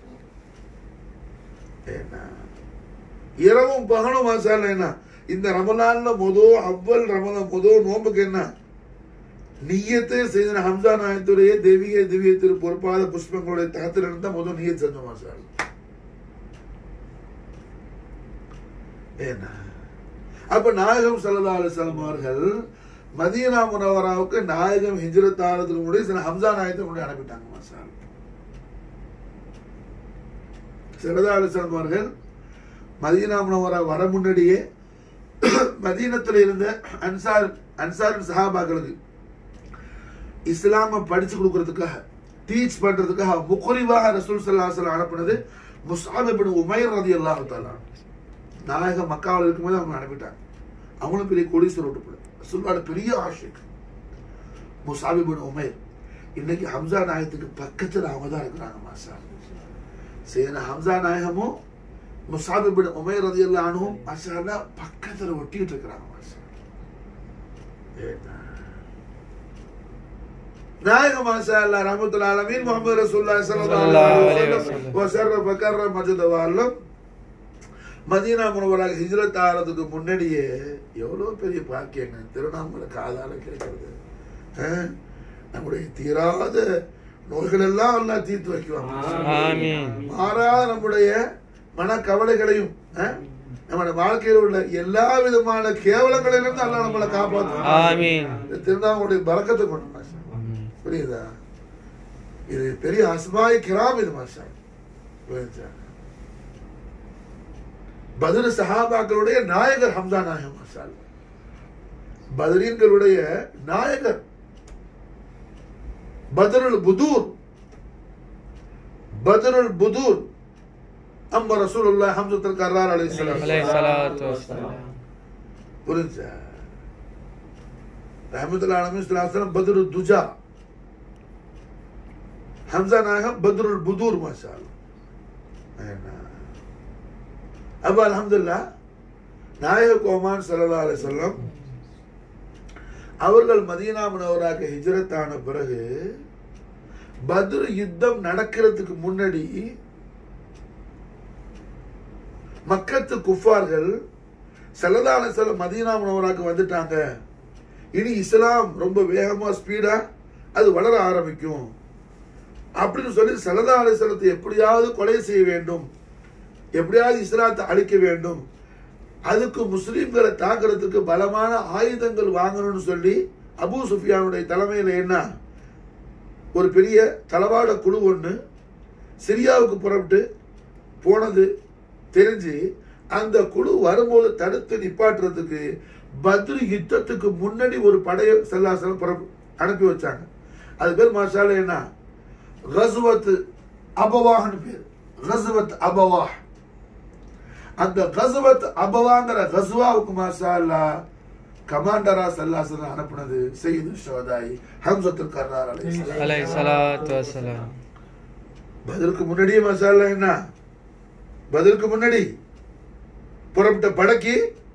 [SPEAKER 1] என்ன இரவும் பகலும் மாசால என்ன இந்த ரமலான்ல முதோ அவ்வல் ரமலான் முதோ நோம்புக்கு என்ன நியத்தை செய்த ஹம்சா நாயத்துடைய தெய்வீக திவ்ய திரு பொறுப்பாத புஷ்பங்களுடைய தகத்தில் இருந்தா முதல் நியத் செஞ்சோம் மாசால் என்ன அப்ப நாயகம் சல்லா அலிஸ்லாம் அவர்கள் மதீனா முனவராவுக்கு நாயகம் ஹிஜ்ரத் ஆனதுக்கு முன்னாடி சில ஹம்சா நாயத்தை முன்னாடி அனுப்பிட்டாங்க மாசால் சல்லா அலிஸ்லாம் அவர்கள் மதீனா முனவரா வர முன்னாடியே மதீனத்தில் இருந்த அன்சார் அன்சார் சஹாபாக்களுக்கு இஸ்லாம படிச்சு கொடுக்கறதுக்காக டீச் பண்றதுக்காக முக்குரிவாக ரசூல் ஸல்லல்லாஹு அலைஹி வஸல்லம் அனுப்பினது முஸ்அப் இப்னு உமைர் ரலியல்லாஹு தஆலா நாயக மக்காவில் இருக்கும்போது அவங்க அனுப்பிட்டாங்க அவங்களும் பெரிய கோடீஸ்வரர் விட்டு போல ரசூலோட பெரிய ஆஷிக் முஸ்அப் இப்னு உமைர் இன்னைக்கு ஹம்சா நாயகத்துக்கு பக்கத்துல அவங்க தான் இருக்கிறாங்க மாஷா சரி ஹம்சா நாயகமும் முஸ்அப் இப்னு உமைர் ரலியல்லாஹு அன்ஹும் மாஷா அல்லாஹ் பக்கத்துல ஒட்டிட்டு இருக்கிறாங்க மாஷா ஏன்னா நாயக மாஷா அல்லாஹ் ரஹ்மத்துல் ஆலமீன் முஹம்மது ரசூலுல்லாஹி ஸல்லல்லாஹு அலைஹி வஸல்லம் வஸர்ரஃப கர்ர மஜத வால்லம் மதீனா முனவராக ஹிஜ்ரத் ஆகிறதுக்கு முன்னாடியே எவ்வளவு பெரிய பாக்கியங்க திருவண்ணாமலை காதால கேட்கறது ஆ? நம்முடைய தீராத நோய்கள் எல்லாம் எல்லாம் தீர்த்து வைக்குவாங்க
[SPEAKER 2] ஆமீன்
[SPEAKER 1] மாறாத நம்முடைய மன கவலைகளையும் ஆ? நம்முடைய வாழ்க்கையில் உள்ள எல்லா விதமான கேவலங்களிலிருந்து அல்லாஹ் நம்மளை காப்பாற்றுவான்
[SPEAKER 2] ஆமீன்
[SPEAKER 1] இந்த திருநாவுடைய பறக்கத்தை கொண்டு மாஷா புரியுதா இது பெரிய அஸ்மாய் கிராம் இது மாஷா புரியுதா பதில் சஹாபாக்களுடைய நாயகர் ஹம்சா நாயகம் மாஷா அல்லாஹ். பத்ரீன்களுடைய நாயகர் பத்ருல் புதூர் பத்ருல் புதூர் அம்ப ரசூலுல்லாஹ் ஹம்சத்துல் கர்ரார் அலைஹிஸ்ஸலாம்
[SPEAKER 2] அலைஹி ஸலாத்து வஸலாம்
[SPEAKER 1] புரிஞ்சா ரஹமத்துல்லா அலமிஸ்லாம் பத்ரு துஜா ஹம்சா நாயகம் பத்ருல் புதூர் மாஷா அப்ப அல்ஹம்துலில்லாஹ் நாயக கோமான் ஸல்லல்லாஹு அலைஹி வஸல்லம் அவர்கள் மதீனா முனவராக ஹிஜ்ரத் ஆன பிறகு பத்ர் யுத்தம் நடக்கிறதுக்கு முன்னாடி மக்கத்து குஃபார்கள் ஸல்லல்லாஹு அலைஹி வஸல்லம் மதீனா முனவராக வந்துட்டாங்க இனி இஸ்லாம் ரொம்ப வேகமா ஸ்பீடா அது வளர ஆரம்பிக்கும் அப்படின்னு சொல்லி சல்லா அலிஸ்லத்தை எப்படியாவது கொலை செய்ய வேண்டும் எப்படியாவது இஸ்லாத்தை அழிக்க வேண்டும் அதுக்கு முஸ்லீம்களை தாக்குறதுக்கு பலமான ஆயுதங்கள் வாங்கணும்னு சொல்லி அபூ சுஃபியானுடைய தலைமையில் என்ன ஒரு பெரிய தளவாட குழு ஒன்று சிரியாவுக்கு புறப்பட்டு போனது தெரிஞ்சு அந்த குழு வரும்போது தடுத்து நிப்பாட்டுறதுக்கு பத்ரு யுத்தத்துக்கு முன்னாடி ஒரு படையை செல்லாசலம் புறப்பு அனுப்பி வச்சாங்க அது பேர் மாஷால என்ன கசுவத் அபவாஹ்னு பேர் கசுவத் அபவாஹ் அந்த கசுவத் அபவாங்கிற கசுவாவுக்கு மாஷா அல்லா கமாண்டரா சல்லாசன் அனுப்புனது செய்து ஷோதாய் ஹம்சத்துல் கர்ரார் அலைஹிஸ்ஸலாம்
[SPEAKER 2] அலை சலாத்து வசலாம்
[SPEAKER 1] பதிலுக்கு முன்னாடியே மாஷா அல்லா என்ன பதிலுக்கு முன்னாடி புறப்பட்ட படைக்கு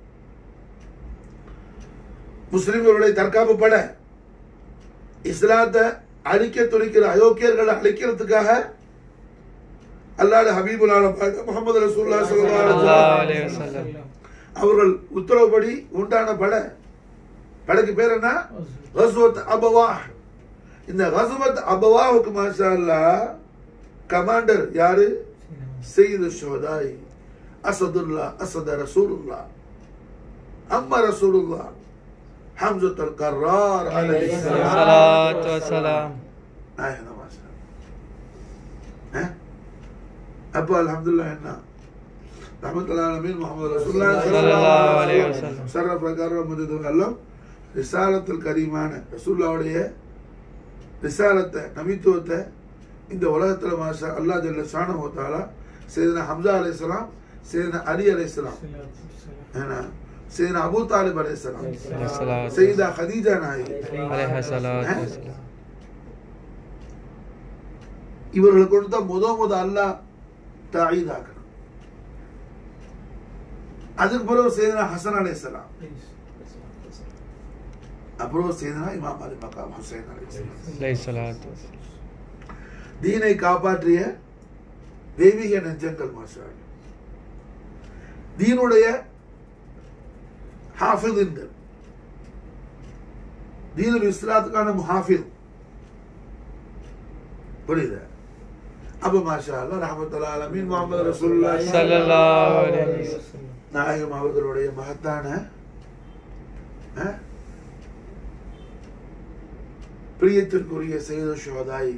[SPEAKER 1] முஸ்லிம்களுடைய தற்காப்பு படை இஸ்லாத்தை அழிக்க துடிக்கிற அயோக்கியர்களை அழிக்கிறதுக்காக அல்லாட ஹபீபுல் ஆலம் முகமது ரசூல்லா ஸல்லல்லாஹு அலைஹி
[SPEAKER 2] அல்லாஹ்
[SPEAKER 1] வஸல்லம்
[SPEAKER 2] அலைஹி வஸல்லம்
[SPEAKER 1] அவர்கள் உத்தரவுப்படி உண்டான படை படைக்கு பேர் என்ன கஸ்வத் அபவாஹ் இந்த கஸ்வத் அபவாவுக்கு மாஷா அல்லாஹ் கமாண்டர் யாரு செய்து ஷோதாய் அசதுல்லா அசத ரசூலுல்லா அம்மா ரசூலுல்லா ஹம்சத்துல் கர்ரார் அலைஹி ஸலாம்
[SPEAKER 2] சலாத்து வசலாம்
[SPEAKER 1] நாயகம் மாஷா அல்லாஹ். அப்போ அல்ஹம்துலில்லாஹ் என்ன ரஹமத்துல்லாஹி அலமீன் முஹம்மது ரசூலுல்லாஹி
[SPEAKER 2] ஸல்லல்லாஹு அலைஹி வஸல்லம்.
[SPEAKER 1] சர்வ பிரகாரம் எல்லாம் ரிசாலத்தில் கரீமான ரசூல்லாவுடைய ரிசாலத்தை நபித்துவத்தை இந்த உலகத்துல மாஷா அல்லாஹ் ஜல்ல ஷானஹு தஆலா சையதுனா ஹம்சா அலைஹிஸ்ஸலாம் சையதுனா அலி அலைஹிஸ்ஸலாம் ஏன்னா சையதுனா அபூ தாலிப் அலைஹிஸ்ஸலாம்
[SPEAKER 2] அலைஹி சலாத்து
[SPEAKER 1] சையதா ஹதீஜா நாயகி
[SPEAKER 2] அலைஹி சலாத்து வசலாம்
[SPEAKER 1] இவர்களுக்கு கொண்டு தான் முத முத அல்லாஹ் தாயிதாக்கணும் அதுக்கு பிறகு செய்தனா ஹசன் அலைஹிஸ்ஸலாம் அப்புறம் செய்தனா இமாம் அலி மக்காம் ஹுசைன் அலைஹிஸ்ஸலாம்
[SPEAKER 2] அலைஹி சலாத்து வசலாம்
[SPEAKER 1] தீனை காப்பாற்றிய தெய்வீக நெஞ்சங்கள் மாஷா அல்லாஹ். தீனுடைய ஹாஃபிதுங்கள் தீனுல் இஸ்லாத்துக்கான முஹாஃபில் புரியுது அப்ப மாஷா அல்லா ரஹமத்துல்லா அலமீன் முகமது ரசூலுல்லாஹ்
[SPEAKER 2] ஸல்லல்லாஹு அலைஹி வஸல்லம்
[SPEAKER 1] நாயகம் அவர்களுடைய மகத்தான அஹ், பிரியத்திற்குரிய செய்த ஷோதாய்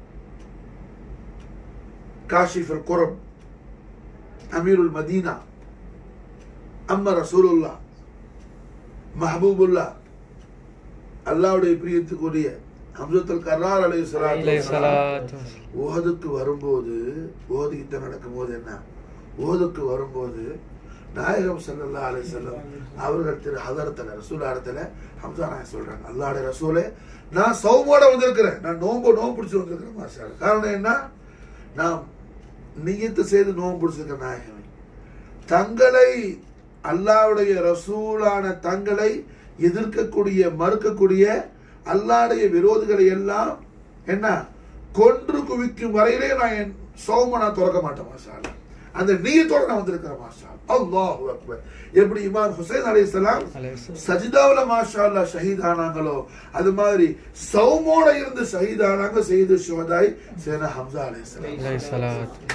[SPEAKER 1] காஷிஃப் அல் குரப் அமீருல் மதீனா அம்ம ரசூலுல்லா மஹபூபுல்லா அல்லாவுடைய பிரியத்துக்குரிய ஹம்சத்துல் கர்ரார் அலைஹி
[SPEAKER 2] அலைஹி
[SPEAKER 1] ஸலாத்து
[SPEAKER 2] சலாத்து வசலாம்
[SPEAKER 1] ஓதுக்கு வரும்போது ஓது யுத்தம் நடக்கும்போது என்ன ஓதுக்கு வரும்போது நாயகம் ஸல்லல்லாஹு அலைஹி வஸல்லம் அவர்கள் திரு ஹதரத்துல ரசூல் இடத்துல ஹம்சா நாயகம் சொல்றாங்க அல்லாஹ்வுடைய ரசூலே நான் சௌமோட வந்திருக்கிறேன் நான் நோன்பு நோன்பு பிடிச்சு வந்திருக்கிறேன் மாஷா அல்லாஹ். காரணம் என்ன நான் நியத்து செய்து நோன்பு பிடிச்சிருக்க நாயகமே தங்களை அல்லாஹ்வுடைய ரசூலான தங்களை எதிர்க்கக்கூடிய மறுக்கக்கூடிய அல்லாஹ்வுடைய விரோதிகளை எல்லாம் என்ன கொன்று குவிக்கும் வரையிலே நான் என் சௌம நான் திறக்க மாட்டேன் மாஷா அல்லாஹ். அந்த நீயத்தோட நான் வந்திருக்கிறேன் மாஷா அல்லாஹ் அக்பர் எப்படி இமாம் ஹுசைன் அலைஹிஸ்ஸலாம்
[SPEAKER 2] அலைஹி சலாத்து
[SPEAKER 1] சஜிதாவுல மாஷா அல்லாஹ் ஷஹீத் ஆனாங்களோ அது மாதிரி சௌமோட இருந்து ஷஹீத் ஆனாங்க செய்து ஷுஹதாய் சேனா ஹம்சா அலைஹிஸ்ஸலாம்
[SPEAKER 2] அலைஹி சலாத்து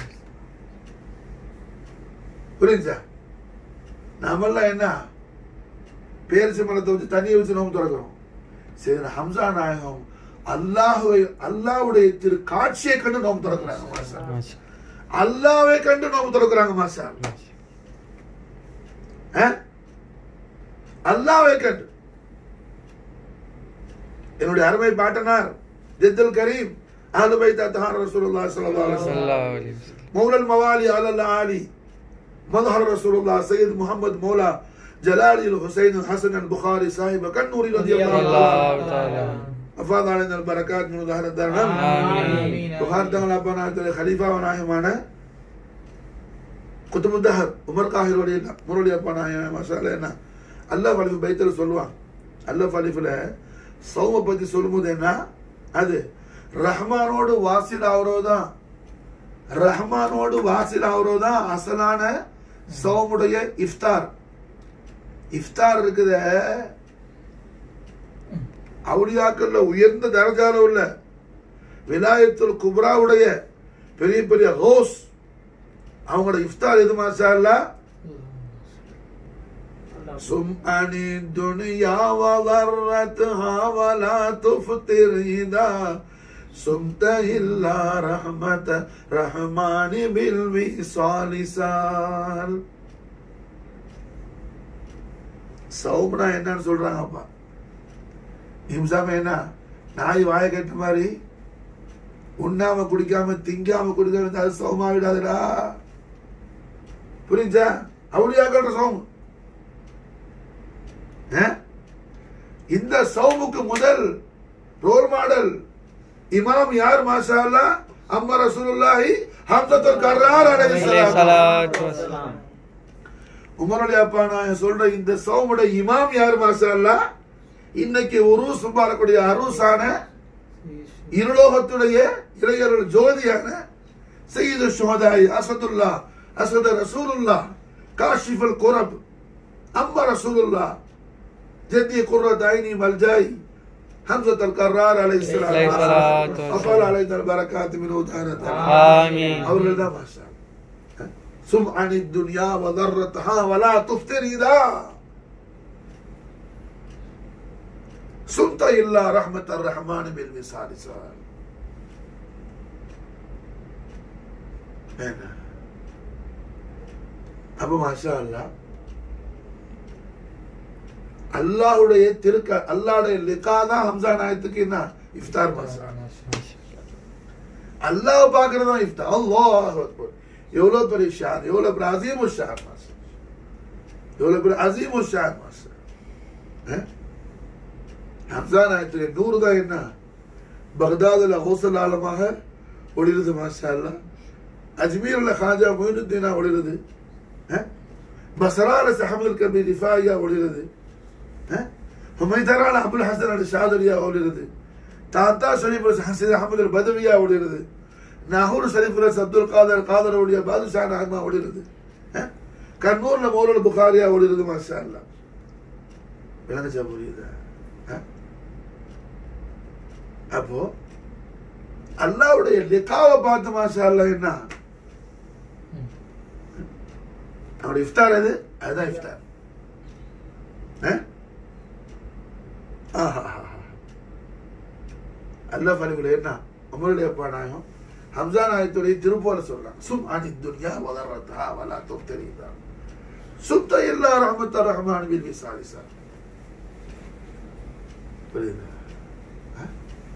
[SPEAKER 1] புரியுதா நாமெல்லாம் என்ன பேரிச்ச மரத்தை வச்சு தண்ணியை வச்சு நோம்பு திறக்கிறோம் சரி ஹம்சா நாயகம் அல்லாஹுவை அல்லாஹ்வுடைய திரு காட்சியை கண்டு நோம்பு திறக்கிறாங்க மாஷா
[SPEAKER 2] மாஷா
[SPEAKER 1] அல்லாஹ்வை கண்டு நோம்பு திறக்கிறாங்க மாஷா
[SPEAKER 2] மாஷா
[SPEAKER 1] அஹ்? அல்லாஹ்வை கண்டு என்னுடைய அருமை பாட்டனார் ஜெத்தல் கரீம் அஹ்லு பைத் அத்ஹார் ரசூலுல்லாஹி ஸல்லல்லாஹு அலைஹி வஸல்லம்
[SPEAKER 2] ஸல்லல்லாஹு அலைஹி வஸல்லம்
[SPEAKER 1] مولى الموالي على العالي مظهر رسول الله سيد محمد مولا جلال الحسين الحسن البخاري صاحب كالنور رضي الله عنه
[SPEAKER 2] الله تعالى عنه.
[SPEAKER 1] أفاض علينا البركات من ظهر الدار
[SPEAKER 2] آمين.
[SPEAKER 1] புகார் தங்கள் அப்பனா ஹலீஃபா நாயகமான குத்துபு தஹர் உமர் காஹிர் வழி முரளி அப்பா நாயகம் மசாலா என்ன அல்லாஹ் ஃபலிஃபு பைத்தில் சொல்லுவான் அல்லாஹ் ஃபலிஃபில் சௌம பற்றி சொல்லும்போது என்ன அது ரஹ்மானோடு வாசில் ஆகிறோ தான் ரஹ்மானோடு வாசில் ஆகிறோ தான் அசலான சௌமுடைய இஃப்தார் இஃப்தார் இருக்குதே அவுலியாக்கள்ல உயர்ந்த தரஜால உள்ள விலாயத்துல் குப்ராவுடைய பெரிய பெரிய ஹோஸ் அவங்களோட இஃப்தார் எது மாஷா அல்லாஹ் سم عن الدنيا وضرتها ولا تفطر إذا سمت إلا رحمة رحمن بالوصال سال சௌப்னா என்னன்னு சொல்றாங்கப்பா இம்சாம என்ன நாய் வாய கட்ட மாதிரி உண்ணாம குடிக்காம திங்காம குடிக்காம இருந்தா அது சௌமாவிடாதுடா புரிஞ்சா அவளியாக்கள் சௌம் அஹ்? இந்த சௌமுக்கு முதல் ரோல் மாடல் இமாம் யார் மாஷா அல்லாஹ் அம்மா ரசூலுல்லாஹி ஹம்சத்துல் கர்ரார் அலைஹி
[SPEAKER 2] عليه
[SPEAKER 1] ஸலாம்
[SPEAKER 2] الصلاة والسلام
[SPEAKER 1] உமருடைய அப்பா நான் சொல்ற இந்த சௌமுடைய இமாம் யார் மாஷா அல்லாஹ் இன்னைக்கு உருஸ் வரக்கூடிய அரூசான இருலோகத்துடைய இளையர்கள் ஜோதியான சையது ஷுஹதாய் அசதுல்லா அசத ரசூலுல்லா காஷிஃபல் குரப் அம்மா ரசூலுல்லா ஜத்தி குர்ரத் ஐனி மல்ஜாய் حمزة القرار عليه السلام
[SPEAKER 2] عليه الصلاة والسلام.
[SPEAKER 1] أفعل علينا البركات من ودارة
[SPEAKER 2] آمين
[SPEAKER 1] அவர்கள் தான் மாஷா அல்லாஹ். சும் அனி துன்யா வதர்ரத்ஹா வலா துஃப்திர் இதா சும்த இல்லா ரஹ்மத் அர் ரஹ்மான் பில் விசாலி சால் என்ன அப்ப மாஷா அல்லாஹ் அல்லாஹ்வுடைய திருக்க அல்லாஹ்வுடைய லிகா தான் ஹம்சா நாயத்துக்கு என்ன இஃப்தார் மாஷா அல்லாஹ். அல்லாஹ் பார்க்கறது தான் இஃப்தார் அல்லாஹ் அக்பர் எவ்வளவு பெரிய ஷான் எவ்வளவு பெரிய அசீம் ஷான் மாஸ்டர் எவ்வளவு பெரிய அசீம் ஷான் மாஸ்டர் அஹ்? ஹம்சா நாயத்துடைய நூறு தான் என்ன பக்தாதுல ஹோசல் ஆலமாக ஒளிருது மாஷா அல்லாஹ் அஜ்மீர்ல ஹாஜா மொயினுத்தீனா ஒளிருது அஹ்? பசரால சஹமுல் கபீர் ரிஃபாயா ஒளிருது அஹ்? ஹுமைதரால அபுல் ஹசன் அல் ஷாதுரியா ஒளிருது தாத்தா ஷரீஃப் ஹசன் அஹமது அல் பதவியா ஒளிருது நாகூர் ஷரீஃப் அப்துல் காதர் காதர் ஒளிய பாதுஷா நகமா ஒளிருது அஹ்? கண்ணூர்ல மௌலல் புகாரியா ஒளிருது மாஷா அல்லா விளங்குச்சா புரியுதா அஹ்? அப்போ அல்லாவுடைய லிகாவை பார்த்து மாஷா அல்லா என்ன அவருடைய இஃப்தார் அது அதுதான் இஃப்தார் அஹ்? ஆஹாஹாஹா. அல்லாஹ் ஃபலிகுல என்ன அமருடைய பாடாயம் ஹம்சா நாயத்துடைய திருப்போல சொல்றாங்க சும் அனி துன்யா வதரத்தா வலா துப்தரீதா சுத்த இல்லா ரஹமத் ரஹ்மான் பில் விசாலிசா புரியுதா அஹ்?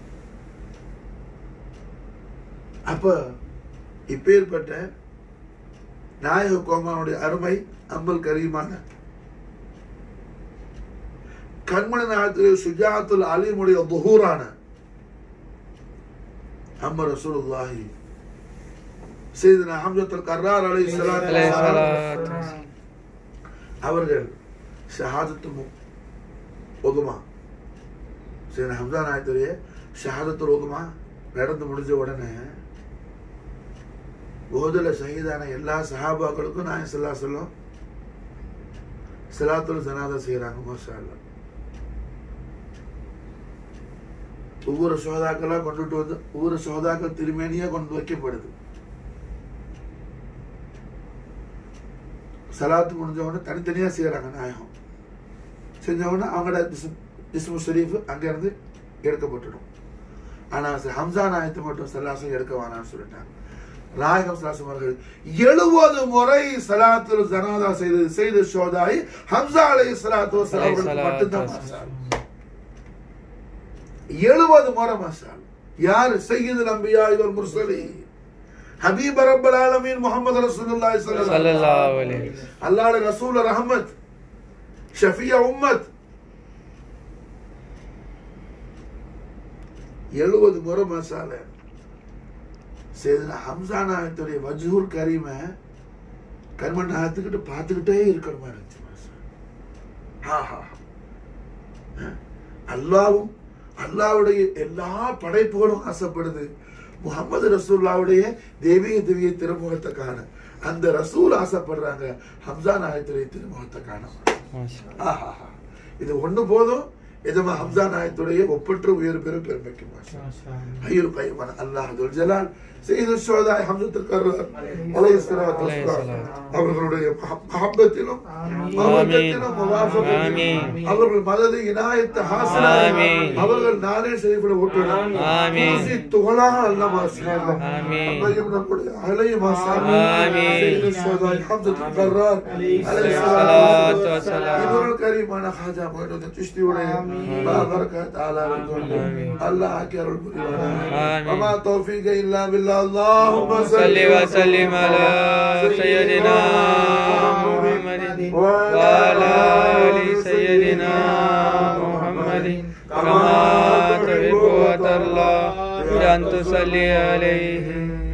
[SPEAKER 1] அப்ப இப்பேற்பட்ட நாயக கோமானுடைய அருமை அம்பல் கரீமான கண்மணி நாயத்திலே சுஜாத்துல் அலீமுடைய துஹூரான அம்ம ரசூலுல்லாஹி செய்தனா ஹம்சத்துல் கர்ரார் அலை
[SPEAKER 2] عليه الصلاة والسلام
[SPEAKER 1] அவர்கள் ஷஹாதத்து மு ஒதுமா சரி ஹம்சா நாயத்துடைய ஷஹாதத்துல் ஒதுமா நடந்து முடிஞ்ச உடனே ஓதுல ஷஹீதான எல்லா சஹாபாக்களுக்கும் நான் சொல்லா சொல்லும் சிலாத்துல் ஜனாதா செய்கிறாங்க மாஷா அல்லாஹ். ஒவ்வொரு சோதாக்களா கொண்டுட்டு வந்து ஒவ்வொரு சோதாக்கள் திருமேனியா கொண்டு வைக்கப்படுது சலாத்து முடிஞ்ச உடனே தனித்தனியா செய்யறாங்க நாயகம் செஞ்ச உடனே அவங்களோட ஜிஸ்ம் ஜிஸ்மு ஷரீஃப் அங்கிருந்து எடுக்கப்பட்டுடும் ஆனா ச- ஹம்சா நாயத்தை மட்டும் சல்லாசம் எடுக்க வேணாம்னு சொல்லிட்டாங்க நாயகம் சலாசம் அவர்கள் எழுபது முறை சலாத்துல் ஜனாதா செய்து செய்து ஷோதாய் ஹம்சா அலை சலாத்து
[SPEAKER 2] عليه
[SPEAKER 1] வசலாம்
[SPEAKER 2] الصلاة
[SPEAKER 1] மட்டும்தான்
[SPEAKER 2] والسلام
[SPEAKER 1] மாஷா எழுபது முறை மாஷா யார் சையீது நம்பியா இவர் முர்சலி ஹபீப் ரப்பல் ஆலமீன் முஹம்மது ரசூலுல்லாஹி
[SPEAKER 2] صلى
[SPEAKER 1] ஸல்லல்லாஹு
[SPEAKER 2] الله عليه وسلم
[SPEAKER 1] அல்லாஹ்வுடைய ரசூல் ரஹமத் ஷஃபியா உம்மத் எழுபது முறை மசால செய்தனா ஹம்சா நாயத்துடைய வஜூர் கரீமை கர்மன் நாயத்துக்கிட்ட பார்த்துக்கிட்டே இருக்கிற மாதிரி இருந்துச்சு மனுஷன். ஆஹா அஹ், அல்லாவும் அல்லாவுடைய எல்லா படைப்புகளும் ஆசைப்படுது முகமது ரசூல்லாவுடைய தெய்வீக திவ்ய திருமுகத்தை காண அந்த ரசூல் ஆசைப்படுறாங்க ஹம்சா நாயத்துடைய திருமுகத்தை காண
[SPEAKER 2] மாஷா
[SPEAKER 1] ஆஹா இது ஒண்ணு போதும் எஜமா ஹம்சா நாயத்துடைய ஒப்பற்ற உயர் பெரும் பெருமைக்கு மாஷா ஐயோ கைமான அல்லாஹ் துல் ஜலால் செய்து சோதாய் ஹம்சத்துல் கர்ரார் அலைஹிஸ்ஸலாத்து வஸ்ஸலாம் அவர்களுடைய மஹ- மஹப்பத்திலும் மஹப்பத்திலும் முவாஃபகத்திலும்
[SPEAKER 2] ஆமீன்.
[SPEAKER 1] அவர்கள் மதது இனாயத்து ஹாசனாய்
[SPEAKER 2] ஆமீன்.
[SPEAKER 1] அவர்கள் நானே செய்யப்பட ஓட்டணும்
[SPEAKER 2] ஆமீன்.
[SPEAKER 1] பூசி துகளாக அல்லாஹ் வாசிக்கலாம்
[SPEAKER 2] ஆமீன்.
[SPEAKER 1] நம்மையும் நம்முடைய அகலையும் ஆசாமி
[SPEAKER 2] ஆமீன்.
[SPEAKER 1] செய்து சோதாய் ஹம்சத்துல் கர்ரார்
[SPEAKER 2] ஸலாத்து வஸ்ஸலாம்.
[SPEAKER 1] இவர்கள் கரீமான ஹாஜா மொய்னுதீன் சிஷ்டியுடைய பாபரக்கத் ஆலாவை கொண்டு அல்லாஹ் ஆக்கி அருள் புரிவானாக
[SPEAKER 2] ஆமீன்.
[SPEAKER 1] وما توفيق إلا بالله اللهم
[SPEAKER 2] صل وسلم على سيدنا محمد وعلى آل سيدنا محمد كما تحب وترضى بأن تصلي عليه